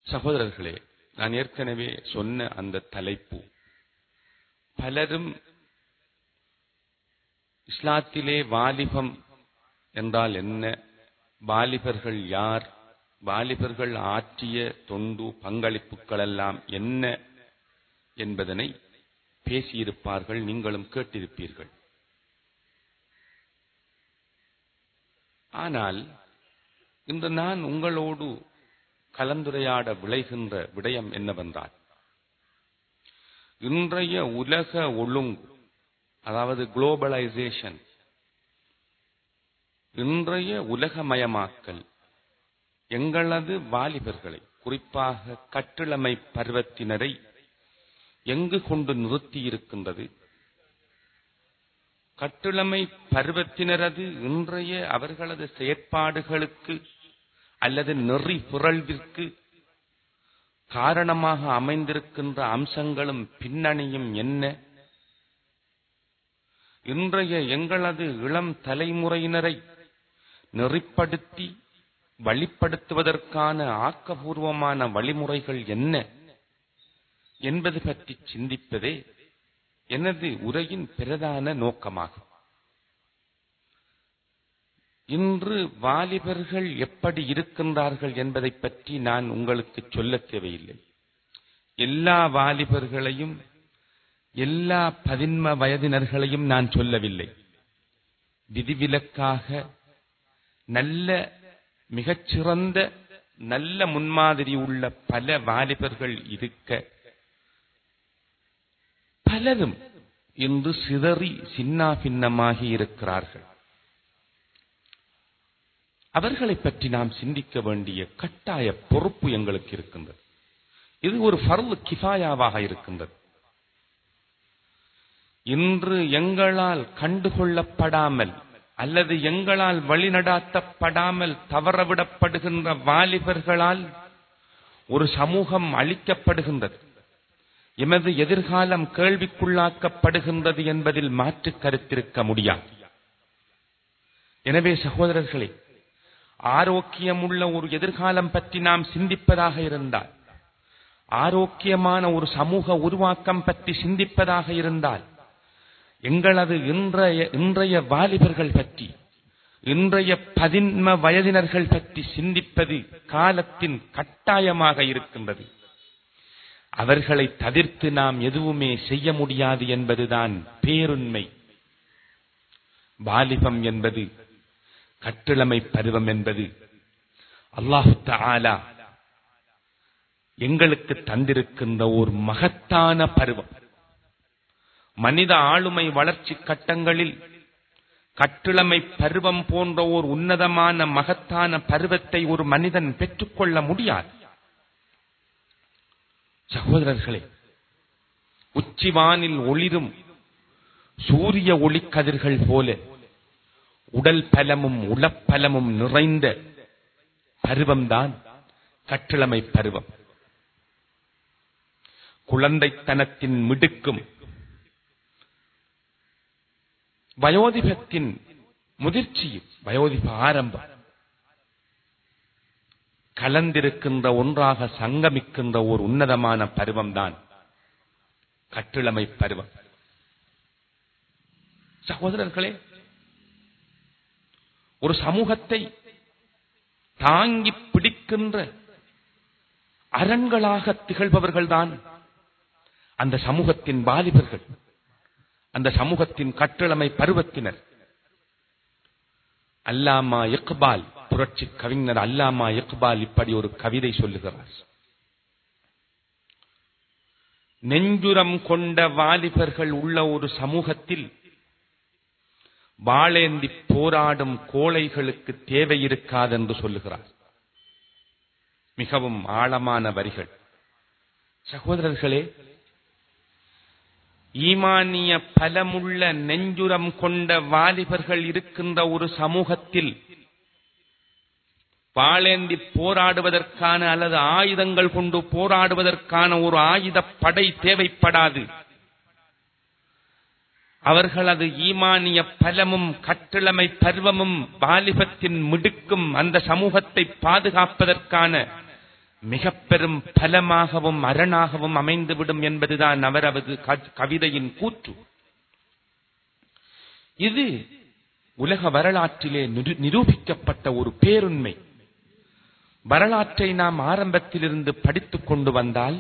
சகோதரர்களே நான் ஏற்கனவே சொன்ன அந்த தலைப்பு பலரும் இஸ்லாத்திலே வாலிபம் என்றால் என்ன வாலிபர்கள் யார் வாலிபர்கள் ஆற்றிய தொண்டு பங்களிப்புகள் எல்லாம் என்ன என்பதனை பேசியிருப்பார்கள் நீங்களும் கேட்டிருப்பீர்கள் ஆனால் இன்று நான் உங்களோடு கலந்துரையாட விளைகின்ற விடயம் என்னவென்றால் இன்றைய உலக ஒழுங்கு அதாவது குளோபலைசேஷன் இன்றைய உலகமயமாக்கல் எங்களது வாலிபர்களை குறிப்பாக கட்டிளமை பருவத்தினரை எங்கு கொண்டு நிறுத்தியிருக்கின்றது கட்டிளமை பருவத்தினரது இன்றைய அவர்களது செயற்பாடுகளுக்கு அல்லது நெறி புரள்விற்கு காரணமாக அமைந்திருக்கின்ற அம்சங்களும் பின்னணியும் என்ன இன்றைய எங்களது இளம் தலைமுறையினரை நெறிப்படுத்தி வழிப்படுத்துவதற்கான ஆக்கபூர்வமான வழிமுறைகள் என்ன என்பது பற்றி சிந்திப்பதே எனது உரையின் பிரதான நோக்கமாகும் இன்று வாலிபர்கள் எப்படி இருக்கின்றார்கள் என்பதை பற்றி நான் உங்களுக்கு சொல்லத் தேவையில்லை எல்லா வாலிபர்களையும் எல்லா பதின்ம வயதினர்களையும் நான் சொல்லவில்லை விதிவிலக்காக நல்ல மிகச்சிறந்த நல்ல முன்மாதிரி உள்ள பல வாலிபர்கள் இருக்க பலரும் இன்று சிதறி சின்னா பின்னமாகி இருக்கிறார்கள் அவர்களை பற்றி நாம் சிந்திக்க வேண்டிய கட்டாய பொறுப்பு எங்களுக்கு இருக்கின்றது இது ஒரு ஃபர்லு கிஃபாயாவாக இருக்கின்றது இன்று எங்களால் கண்டுகொள்ளப்படாமல் அல்லது எங்களால் வழிநடாத்தப்படாமல் தவறவிடப்படுகின்ற வாலிபர்களால் ஒரு சமூகம் அளிக்கப்படுகின்றது எமது எதிர்காலம் கேள்விக்குள்ளாக்கப்படுகின்றது என்பதில் மாற்று கருத்திருக்க முடியாது எனவே சகோதரர்களே ஆரோக்கியமுள்ள ஒரு எதிர்காலம் பற்றி நாம் சிந்திப்பதாக இருந்தால் ஆரோக்கியமான ஒரு சமூக உருவாக்கம் பற்றி சிந்திப்பதாக இருந்தால் எங்களது இன்றைய இன்றைய வாலிபர்கள் பற்றி இன்றைய பதின்ம வயதினர்கள் பற்றி சிந்திப்பது காலத்தின் கட்டாயமாக இருக்கின்றது அவர்களை தவிர்த்து நாம் எதுவுமே செய்ய முடியாது என்பதுதான் பேருண்மை வாலிபம் என்பது கட்டிளமை பருவம் என்பது அல்லாஹு தாலா எங்களுக்கு தந்திருக்கின்ற ஒரு மகத்தான பருவம் மனித ஆளுமை வளர்ச்சி கட்டங்களில் கட்டிளமை பருவம் போன்ற ஒரு உன்னதமான மகத்தான பருவத்தை ஒரு மனிதன் பெற்றுக்கொள்ள முடியாது சகோதரர்களே உச்சிவானில் ஒளிரும் சூரிய ஒளிக்கதிர்கள் போல உடல் பலமும் உளப்பலமும் நிறைந்த பருவம்தான் கட்டிளமை பருவம் குழந்தைத்தனத்தின் மிடுக்கும் வயோதிபத்தின் முதிர்ச்சியும் வயோதிப ஆரம்பம் கலந்திருக்கின்ற ஒன்றாக சங்கமிக்கின்ற ஒரு உன்னதமான பருவம்தான் கட்டிளமை பருவம் சகோதரர்களே ஒரு சமூகத்தை தாங்கி பிடிக்கின்ற அரண்களாக திகழ்பவர்கள்தான் அந்த சமூகத்தின் வாலிபர்கள் அந்த சமூகத்தின் கட்டிளமை பருவத்தினர் அல்லாமா இக்பால் புரட்சி கவிஞர் அல்லாமா இக்பால் இப்படி ஒரு கவிதை சொல்லுகிறார் நெஞ்சுரம் கொண்ட வாலிபர்கள் உள்ள ஒரு சமூகத்தில் வாளேந்தி போராடும் கோழைகளுக்கு தேவை இருக்காது என்று சொல்லுகிறார் மிகவும் ஆழமான வரிகள் சகோதரர்களே ஈமானிய பலமுள்ள நெஞ்சுரம் கொண்ட வாலிபர்கள் இருக்கின்ற ஒரு சமூகத்தில் வாளேந்தி போராடுவதற்கான அல்லது ஆயுதங்கள் கொண்டு போராடுவதற்கான ஒரு ஆயுத படை தேவைப்படாது அவர்களது ஈமானிய பலமும் கட்டிளமை பருவமும் வாலிபத்தின் மிடுக்கும் அந்த சமூகத்தை பாதுகாப்பதற்கான மிக பெரும் பலமாகவும் அரணாகவும் அமைந்துவிடும் என்பதுதான் அவரது க- கவிதையின் கூற்று இது உலக வரலாற்றிலே நிரு- நிரூபிக்கப்பட்ட ஒரு பேருண்மை வரலாற்றை நாம் ஆரம்பத்திலிருந்து படித்துக் கொண்டு வந்தால்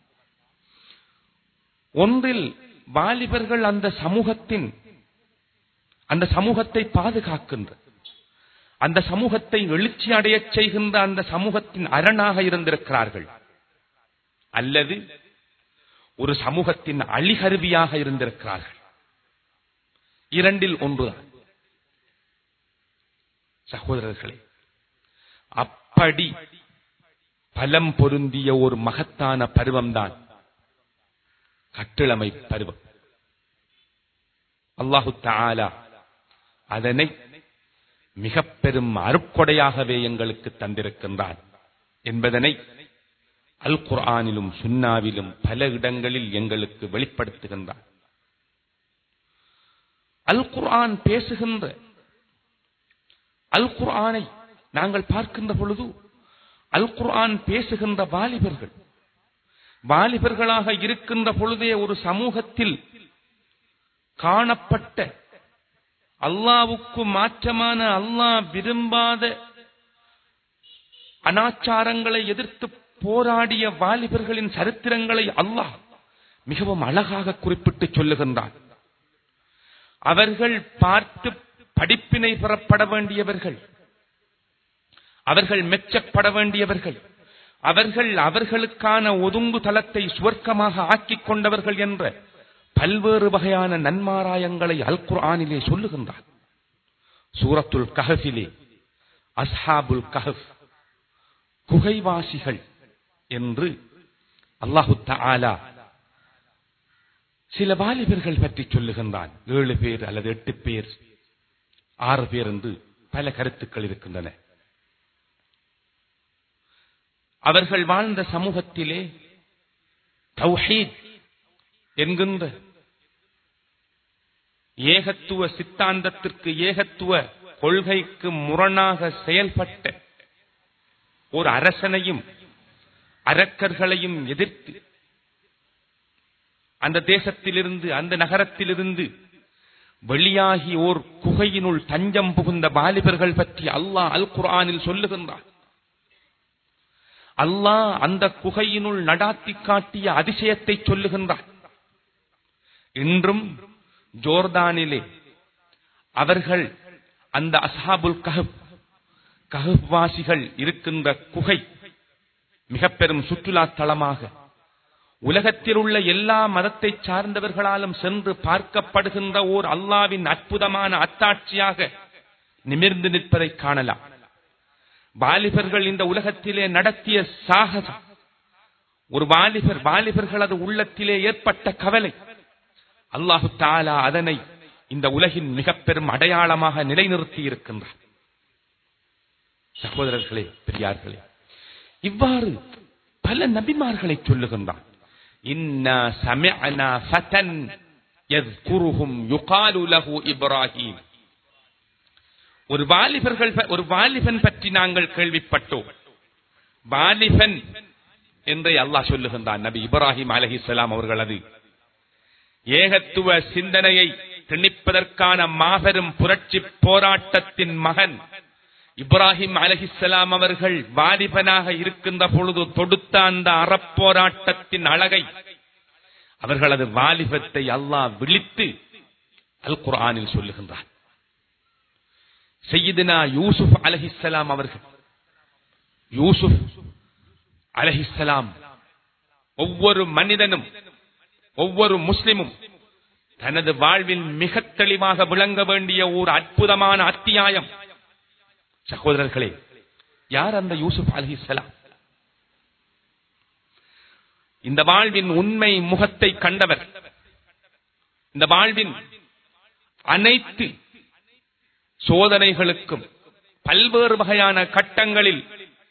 ஒன்றில் வாலிபர்கள் அந்த சமூகத்தின் அந்த சமூகத்தை பாதுகாக்கின்ற அந்த சமூகத்தை எழுச்சி அடையச் செய்கின்ற அந்த சமூகத்தின் அரணாக இருந்திருக்கிறார்கள் அல்லது ஒரு சமூகத்தின் அழிகருவியாக இருந்திருக்கிறார்கள் இரண்டில் ஒன்றுதான் சகோதரர்களே அப்படி பலம் பொருந்திய ஒரு மகத்தான பருவம்தான் கட்டிளமை பருவம் அல்லாஹு தஆலா அதனை மிக பெரும் அருட்கொடையாகவே எங்களுக்கு தந்திருக்கின்றான் என்பதனை அல் குர்ஆனிலும் சுன்னாவிலும் பல இடங்களில் எங்களுக்கு வெளிப்படுத்துகின்றான் அல் குர்ஆன் பேசுகின்ற அல் குர்ஆனை நாங்கள் பார்க்கின்ற பொழுது அல் குர்ஆன் பேசுகின்ற வாலிபர்கள் வாலிபர்களாக இருக்கின்ற பொழுதே ஒரு சமூகத்தில் காணப்பட்ட அல்லாவுக்கு மாற்றமான அல்லாஹ் விரும்பாத அனாச்சாரங்களை எதிர்த்து போராடிய வாலிபர்களின் சரித்திரங்களை அல்லாஹ் மிகவும் அழகாக குறிப்பிட்டு சொல்லுகின்றான் அவர்கள் பார்த்து படிப்பினை பெறப்பட வேண்டியவர்கள் அவர்கள் மெச்சப்பட வேண்டியவர்கள் அவர்கள் அவர்களுக்கான ஒதுங்கு தளத்தை சுவர்க்கமாக ஆக்கிக் கொண்டவர்கள் என்ற பல்வேறு வகையான நன்மாராயங்களை அல் குர்ஆனிலே சொல்லுகின்றார் சூரத்துல் கஹஃபிலே அஸ்ஹாபுல் கஹஃப் குகைவாசிகள் என்று அல்லாஹு தஆலா சில வாலிபர்கள் பற்றி சொல்லுகின்றான் ஏழு பேர் அல்லது எட்டு பேர் ஆறு பேர் என்று பல கருத்துக்கள் இருக்கின்றன அவர்கள் வாழ்ந்த சமூகத்திலே தௌஹீத் என்கின்ற ஏகத்துவ சித்தாந்தத்திற்கு ஏகத்துவ கொள்கைக்கு முரணாக செயல்பட்ட ஒரு அரசனையும் அரக்கர்களையும் எதிர்த்து அந்த தேசத்திலிருந்து அந்த நகரத்திலிருந்து வெளியாகி ஓர் குகையினுள் தஞ்சம் புகுந்த வாலிபர்கள் பற்றி அல்லாஹ் அல் குர்ஆனில் சொல்லுகின்றார் அல்லாஹ் அந்த குகையினுள் நடாத்தி காட்டிய அதிசயத்தை சொல்லுகின்றார் இன்றும் ஜோர்தானிலே அவர்கள் அந்த அஸ்ஹாபுல் கஹப் கஹப் வாசிகள் இருக்கின்ற குகை மிக பெரும் சுற்றுலா தலமாக உலகத்தில் உள்ள எல்லா மதத்தை சார்ந்தவர்களாலும் சென்று பார்க்கப்படுகின்ற ஓர் அல்லாவின் அற்புதமான அத்தாட்சியாக நிமிர்ந்து நிற்பதை காணலாம் வாலிபர்கள் இந்த உலகத்திலே நடத்திய சாகசம் ஒரு வாலிபர் வாலிபர்களது உள்ளத்திலே ஏற்பட்ட கவலை அல்லாஹு தாலா அதனை இந்த உலகின் மிக பெரும் அடையாளமாக நிலைநிறுத்தி இருக்கின்றார் சகோதரர்களே பெரியார்களே இவ்வாறு பல நபிமார்களை சொல்லுகின்றான் இன்னா சமிஅனா ஃபதன் யذ்குருஹும் யுகாலு லஹு இப்ராஹீம் ஒரு வாலிபர்கள் ப- ஒரு வாலிபன் பற்றி நாங்கள் கேள்விப்பட்டோம் வாலிபன் என்றே அல்லாஹ் சொல்லுகின்றான் நபி இப்ராஹிம் அலைஹிஸ்ஸலாம் அவர்களது ஏகத்துவ சிந்தனையை திணிப்பதற்கான மாபெரும் புரட்சி போராட்டத்தின் மகன் இப்ராஹிம் அலஹிஸ்ஸலாம் அவர்கள் வாலிபனாக இருக்கின்ற பொழுது தொடுத்த அந்த அறப்போராட்டத்தின் அழகை அவர்களது வாலிபத்தை அல்லாஹ் விழித்து அல் குர்ஆனில் சொல்லுகின்றார் செய்யிதுனா யூசுப் அலஹிஸ்ஸலாம் அவர்கள் யூசுப் அலஹிஸ்ஸலாம் ஒவ்வொரு மனிதனும் ஒவ்வொரு முஸ்லிமும் தனது வாழ்வில் மிக தெளிவாக விளங்க வேண்டிய ஒரு அற்புதமான அத்தியாயம் சகோதரர்களே யார் அந்த யூசுப் அலிஹிஸ்ஸலாம் இந்த வாழ்வின் உண்மை முகத்தை கண்டவர் இந்த வாழ்வின் அனைத்து சோதனைகளுக்கும் பல்வேறு வகையான கட்டங்களில்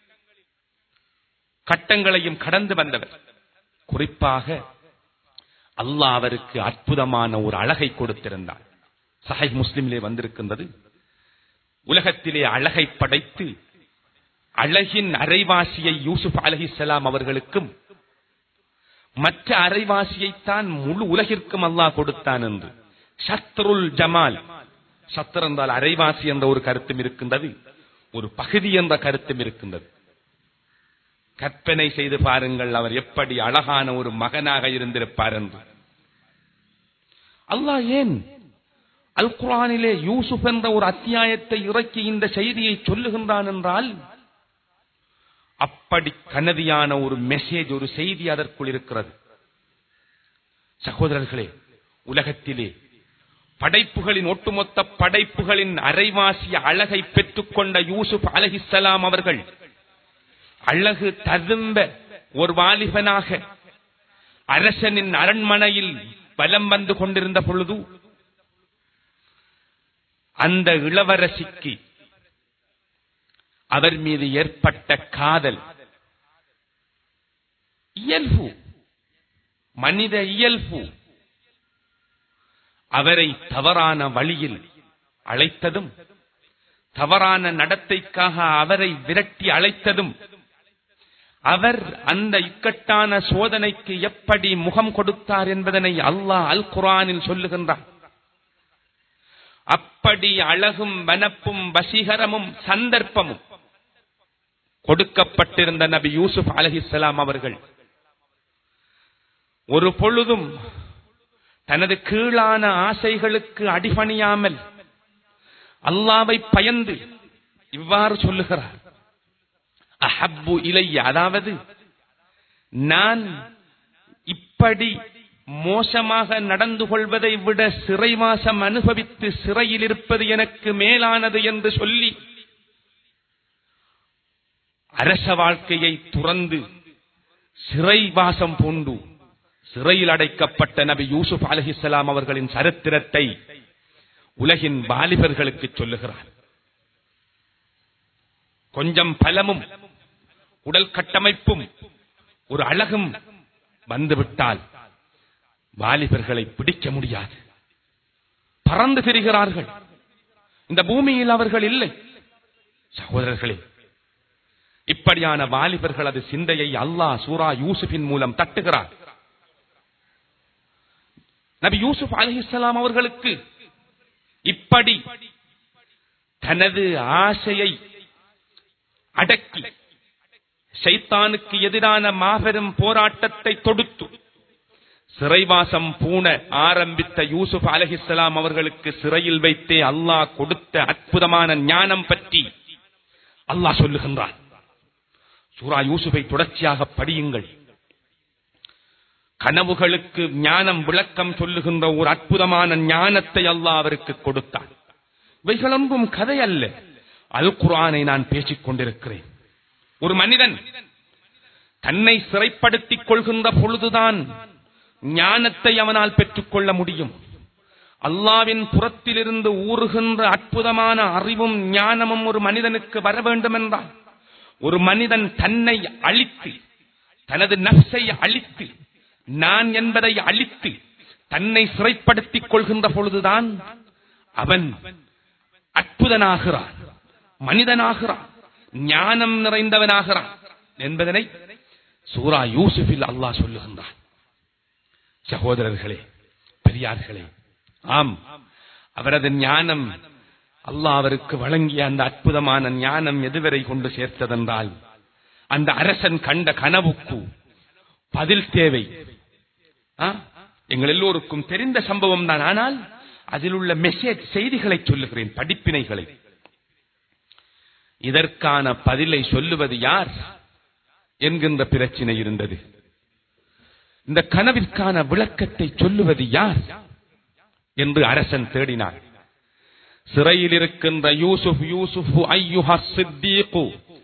கட்டங்களையும் கடந்து வந்தவர் குறிப்பாக அல்லாஹ் அவருக்கு அற்புதமான ஒரு அழகை கொடுத்திருந்தார் சஹை முஸ்லிமிலே வந்திருக்கின்றது உலகத்திலே அழகை படைத்து அழகின் அரைவாசியை யூசுப் அலஹிசலாம் அவர்களுக்கும் மற்ற அரைவாசியைத்தான் முழு உலகிற்கும் அல்லாஹ் கொடுத்தான் என்று சத்ருல் ஜமால் சத்ர் என்றால் அரைவாசி என்ற ஒரு கருத்தும் இருக்கின்றது ஒரு பகுதி என்ற கருத்தும் இருக்கின்றது கற்பனை செய்து பாருங்கள் அவர் எப்படி அழகான ஒரு மகனாக இருந்திருப்பார் என்று அல்லாஹ் ஏன் அல் குரானிலே யூசுப் என்ற ஒரு அத்தியாயத்தை இறக்கி இந்த செய்தியை சொல்லுகின்றான் என்றால் அப்படி கனதியான ஒரு மெசேஜ் ஒரு செய்தி அதற்குள் இருக்கிறது சகோதரர்களே உலகத்திலே படைப்புகளின் ஒட்டுமொத்த படைப்புகளின் அரைவாசிய அழகை பெற்றுக்கொண்ட யூசுப் அலஹிசலாம் அவர்கள் அழகு ததும்ப ஒரு வாலிபனாக அரசனின் அரண்மனையில் பலம் வந்து கொண்டிருந்த பொழுது அந்த இளவரசிக்கு அவர் மீது ஏற்பட்ட காதல் இயல்பு மனித இயல்பு அவரை தவறான வழியில் அழைத்ததும் தவறான நடத்தைக்காக அவரை விரட்டி அழைத்ததும் அவர் அந்த இக்கட்டான சோதனைக்கு எப்படி முகம் கொடுத்தார் என்பதனை அல்லாஹ் அல் குரானில் சொல்லுகின்றார் அப்படி அழகும் வனப்பும் வசீகரமும் சந்தர்ப்பமும் கொடுக்கப்பட்டிருந்த நபி யூசுப் அலஹிசலாம் அவர்கள் ஒரு பொழுதும் தனது கீழான ஆசைகளுக்கு அடிபணியாமல் அல்லாவை பயந்து இவ்வாறு சொல்லுகிறார் அஹப்பு இலைய அதாவது நான் இப்படி மோசமாக நடந்து கொள்வதை விட சிறைவாசம் அனுபவித்து சிறையில் இருப்பது எனக்கு மேலானது என்று சொல்லி அரச வாழ்க்கையை துறந்து சிறைவாசம் பூண்டு சிறையில் அடைக்கப்பட்ட நபி யூசுப் அலஹிசலாம் அவர்களின் சரித்திரத்தை உலகின் வாலிபர்களுக்கு சொல்லுகிறார் கொஞ்சம் பலமும் உடல் கட்டமைப்பும் ஒரு அழகும் வந்துவிட்டால் வாலிபர்களை பிடிக்க முடியாது பறந்து திரிகிறார்கள் இந்த பூமியில் அவர்கள் இல்லை சகோதரர்களே இப்படியான வாலிபர்களது சிந்தையை அல்லாஹ் சூரா யூசுஃபின் மூலம் தட்டுகிறார் நபி யூசுப் அலிஹிஸ்லாம் அவர்களுக்கு இப்படி தனது ஆசையை அடக்கி சைத்தானுக்கு எதிரான மாபெரும் போராட்டத்தை தொடுத்து சிறைவாசம் பூண ஆரம்பித்த யூசுப் அலஹிஸ்லாம் அவர்களுக்கு சிறையில் வைத்தே அல்லாஹ் கொடுத்த அற்புதமான ஞானம் பற்றி அல்லாஹ் சொல்லுகின்றான் சூரா யூசுஃபை தொடர்ச்சியாக படியுங்கள் கனவுகளுக்கு ஞானம் விளக்கம் சொல்லுகின்ற ஒரு அற்புதமான ஞானத்தை அல்லாஹ் அவருக்கு கொடுத்தான் இவைகளொன்றும் கதை அல்ல அல் குரானை நான் பேசிக் கொண்டிருக்கிறேன் ஒரு மனிதன் தன்னை சிறைப்படுத்திக் கொள்கின்ற பொழுதுதான் ஞானத்தை அவனால் பெற்றுக்கொள்ள முடியும் அல்லாவின் புறத்திலிருந்து ஊறுகின்ற அற்புதமான அறிவும் ஞானமும் ஒரு மனிதனுக்கு வர வேண்டும் என்றால் ஒரு மனிதன் தன்னை அழித்து தனது நப்சை அழித்து நான் என்பதை அழித்து தன்னை சிறைப்படுத்திக் கொள்கின்ற பொழுதுதான் அவன் அற்புதனாகிறான் மனிதனாகிறான் ஞானம் நிறைந்தவனாகிறான் என்பதனை சூரா யூசுஃபில் அல்லாஹ் சொல்லுகின்றான் சகோதரர்களே பெரியார்களே ஆம் அவரது ஞானம் அல்லாஹ் அவருக்கு வழங்கிய அந்த அற்புதமான ஞானம் எதுவரை கொண்டு சேர்த்ததென்றால் அந்த அரசன் கண்ட கனவுக்கு பதில் தேவை ஆ? எங்கள் எல்லோருக்கும் தெரிந்த சம்பவம் தான் ஆனால் அதில் உள்ள மெசேஜ் செய்திகளை சொல்லுகிறேன் படிப்பினைகளை இதற்கான பதிலை சொல்லுவது யார் என்கின்ற பிரச்சனை இருந்தது இந்த கனவிற்கான விளக்கத்தை சொல்லுவது யார் என்று அரசன் தேடினார் சிறையில் இருக்கின்ற யூசுப் யூசுப் ஐயுஹா சித்தீகு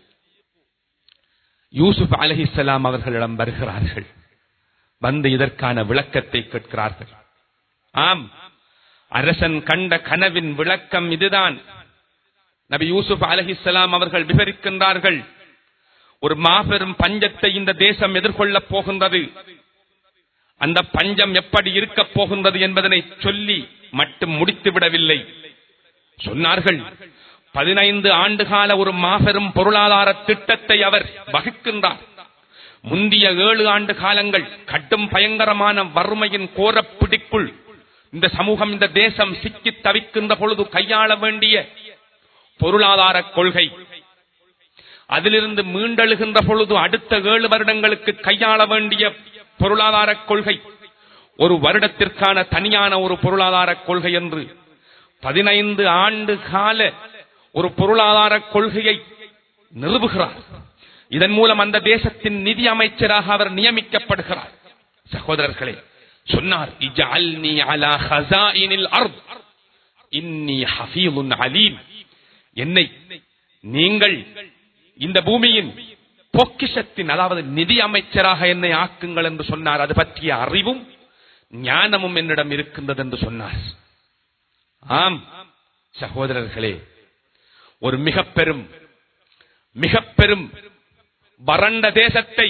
யூசுப் அலஹிசலாம் அவர்களிடம் வருகிறார்கள் வந்து இதற்கான விளக்கத்தை கேட்கிறார்கள் ஆம் அரசன் கண்ட கனவின் விளக்கம் இதுதான் நபி யூசுப் அலஹிசலாம் அவர்கள் விவரிக்கின்றார்கள் ஒரு மாபெரும் பஞ்சத்தை இந்த தேசம் எதிர்கொள்ளப் போகின்றது அந்த பஞ்சம் எப்படி இருக்கப் போகின்றது என்பதனை சொல்லி மட்டும் முடித்து விடவில்லை சொன்னார்கள் பதினைந்து ஆண்டுகால ஒரு மாபெரும் பொருளாதார திட்டத்தை அவர் வகுக்கின்றார் முந்திய ஏழு ஆண்டு காலங்கள் கடும் பயங்கரமான வறுமையின் கோரப்பிடிக்குள் இந்த சமூகம் இந்த தேசம் சிக்கி தவிக்கின்ற பொழுது கையாள வேண்டிய பொருளாதார கொள்கை அதிலிருந்து மீண்டெழுகின்ற பொழுது அடுத்த ஏழு வருடங்களுக்கு கையாள வேண்டிய பொருளாதார கொள்கை ஒரு வருடத்திற்கான தனியான ஒரு பொருளாதார கொள்கை என்று பதினைந்து ஆண்டு கால ஒரு பொருளாதார கொள்கையை நிறுவுகிறார் இதன் மூலம் அந்த தேசத்தின் நிதி அமைச்சராக அவர் நியமிக்கப்படுகிறார் சகோதரர்களே சொன்னார் இஜஅல்னி அலா ஹஸாயினில் அர்த் இன்னி ஹஃபீதுன் அலீம் என்னை நீங்கள் இந்த பூமியின் பொக்கிஷத்தின் அதாவது நிதி அமைச்சராக என்னை ஆக்குங்கள் என்று சொன்னார் அது பற்றிய அறிவும் ஞானமும் என்னிடம் இருக்கின்றது என்று சொன்னார் ஆம் சகோதரர்களே ஒரு மிக பெரும் மிக பெரும் வறண்ட தேசத்தை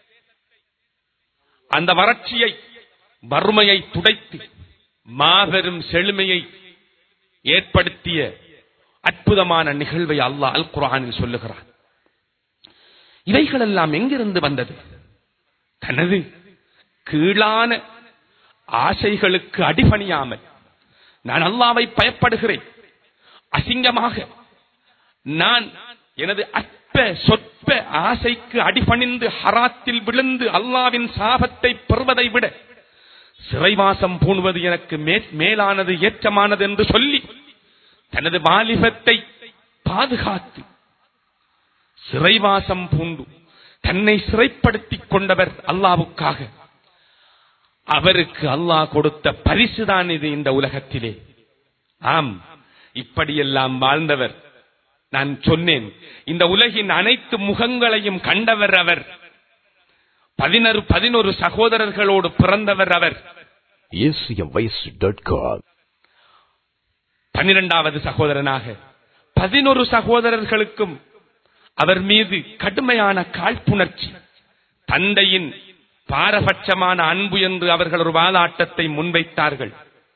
அந்த வறட்சியை வறுமையை துடைத்து மாபெரும் செழுமையை ஏற்படுத்திய அற்புதமான நிகழ்வை அல்லாஹ் அல் குரானில் சொல்லுகிறார் இவைகளெல்லாம் எங்கிருந்து வந்தது தனது கீழான ஆசைகளுக்கு அடிபணியாமல் நான் அல்லாவை பயப்படுகிறேன் அசிங்கமாக நான் எனது அற்ப சொற்ப ஆசைக்கு அடிபணிந்து ஹராத்தில் விழுந்து அல்லாவின் சாபத்தை பெறுவதை விட சிறைவாசம் பூணுவது எனக்கு மே- மேலானது ஏற்றமானது என்று சொல்லி தனது வாலிபத்தை பாதுகாத்து சிறைவாசம் பூண்டு தன்னை சிறைப்படுத்திக் கொண்டவர் அல்லாவுக்காக அவருக்கு அல்லாஹ் கொடுத்த பரிசுதான் இது இந்த உலகத்திலே ஆம் இப்படியெல்லாம் வாழ்ந்தவர் நான் சொன்னேன் இந்த உலகின் அனைத்து முகங்களையும் கண்டவர் அவர் பதினொரு பதினொரு சகோதரர்களோடு பிறந்தவர் அவர் acmvoice.com. பன்னிரண்டாவது சகோதரனாக பதினொரு சகோதரர்களுக்கும் அவர் மீது கடுமையான காழ்ப்புணர்ச்சி தந்தையின் பாரபட்சமான அன்பு என்று அவர்கள் ஒரு வாதாட்டத்தை முன்வைத்தார்கள்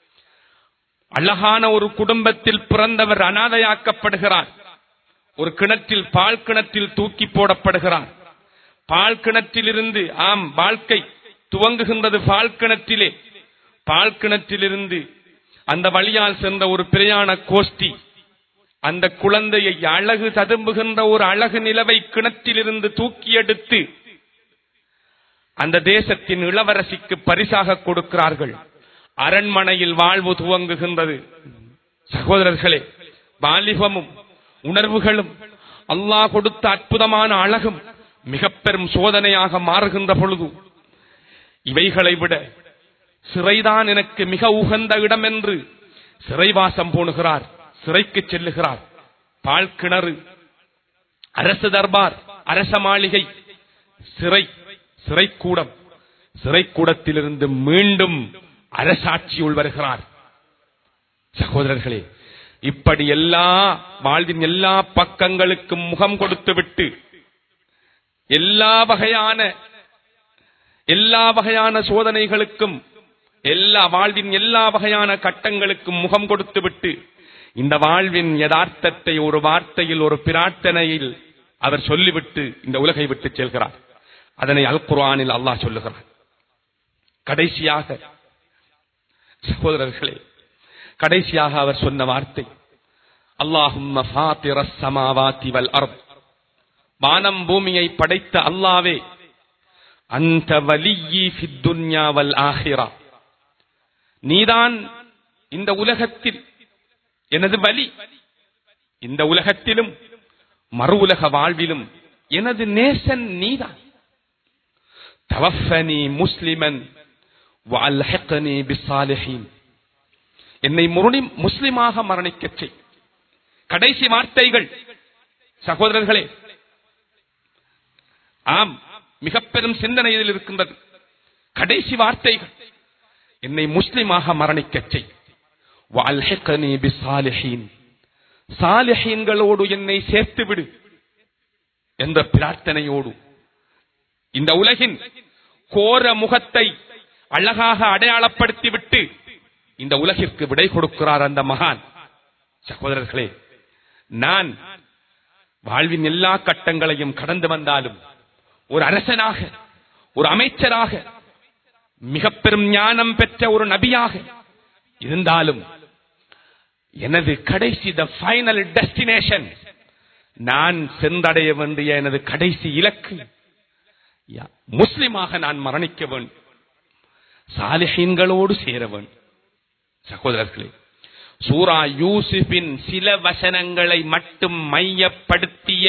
அழகான ஒரு குடும்பத்தில் பிறந்தவர் அனாதையாக்கப்படுகிறார் ஒரு கிணற்றில் பால் கிணற்றில் தூக்கி போடப்படுகிறார் பால் கிணற்றிலிருந்து ஆம் வாழ்க்கை துவங்குகின்றது பால் கிணற்றிலே பால் கிணற்றிலிருந்து அந்த வழியால் சென்ற ஒரு பிரயாண கோஷ்டி அந்த குழந்தையை அழகு ததும்புகின்ற ஒரு அழகு நிலவை கிணற்றிலிருந்து தூக்கி எடுத்து அந்த தேசத்தின் இளவரசிக்கு பரிசாக கொடுக்கிறார்கள் அரண்மனையில் வாழ்வு துவங்குகின்றது சகோதரர்களே வாலிபமும் உணர்வுகளும் அல்லாஹ் கொடுத்த அற்புதமான அழகும் மிக பெரும் சோதனையாக மாறுகின்ற பொழுது இவைகளை விட சிறைதான் எனக்கு மிக உகந்த இடம் என்று சிறைவாசம் போணுகிறார் சிறைக்கு செல்லுகிறார் பால் கிணறு அரசு தர்பார் அரச மாளிகை சிறை சிறைக்கூடம் சிறைக்கூடத்திலிருந்து மீண்டும் அரசாட்சியுள் வருகிறார் சகோதரர்களே இப்படி எல்லா வாழ்வின் எல்லா பக்கங்களுக்கும் முகம் கொடுத்து விட்டு எல்லா வகையான எல்லா வகையான சோதனைகளுக்கும் எல்லா வாழ்வின் எல்லா வகையான கட்டங்களுக்கும் முகம் கொடுத்து விட்டு இந்த வாழ்வின் யதார்த்தத்தை ஒரு வார்த்தையில் ஒரு பிரார்த்தனையில் அவர் சொல்லிவிட்டு இந்த உலகை விட்டு செல்கிறார் அதனை அல் குர்ஆனில் அல்லாஹ் சொல்லுகிறார் கடைசியாக சகோதரர்களே கடைசியாக அவர் சொன்ன வார்த்தை அல்லாஹும்ம ஃபாத்திரஸ் ஸமாவாதி வல் அர்த் வானம் பூமியை படைத்த அல்லாவே அந்த வலியி ஃபித் துன்யா வல் ஆஹிரா நீதான் இந்த உலகத்தில் எனது வலி இந்த உலகத்திலும் மறு உலக வாழ்விலும் எனது நேசன் நீதான் தவஃபனி முஸ்லிமன் வஅல்ஹிக்னி பிஸ்ஸாலிஹீன் என்னை முருணி முஸ்லிமாக மரணிக்கச் செய் கடைசி வார்த்தைகள் சகோதரர்களே ஆம் மிக பெரும் சிந்தனை இதில் இருக்கின்றது கடைசி வார்த்தைகள் என்னை முஸ்லிமாக மரணிக்கச் செய் வஅல்ஹிக்னி பிஸ்ஸாலிஹீன் சாலிஹீன்களோடு என்னை சேர்த்து விடு என்ற பிரார்த்தனையோடு இந்த உலகின் கோர முகத்தை அழகாக அடையாளப்படுத்திவிட்டு இந்த உலகிற்கு விடை கொடுக்கிறார் அந்த மகான் சகோதரர்களே நான் வாழ்வின் எல்லா கட்டங்களையும் கடந்து வந்தாலும் ஒரு அரசனாக ஒரு அமைச்சராக மிக பெரும் ஞானம் பெற்ற ஒரு நபியாக இருந்தாலும் எனது கடைசி த ஃபைனல் டெஸ்டினேஷன் நான் சென்றடைய வேண்டிய எனது கடைசி இலக்கு யா- முஸ்லிமாக நான் மரணிக்க வேண்டும் சாலிஹீன்களோடு சேர வேண்டும் சகோதரர்களே சூரா யூசுஃபின் சில வசனங்களை மட்டும் மையப்படுத்திய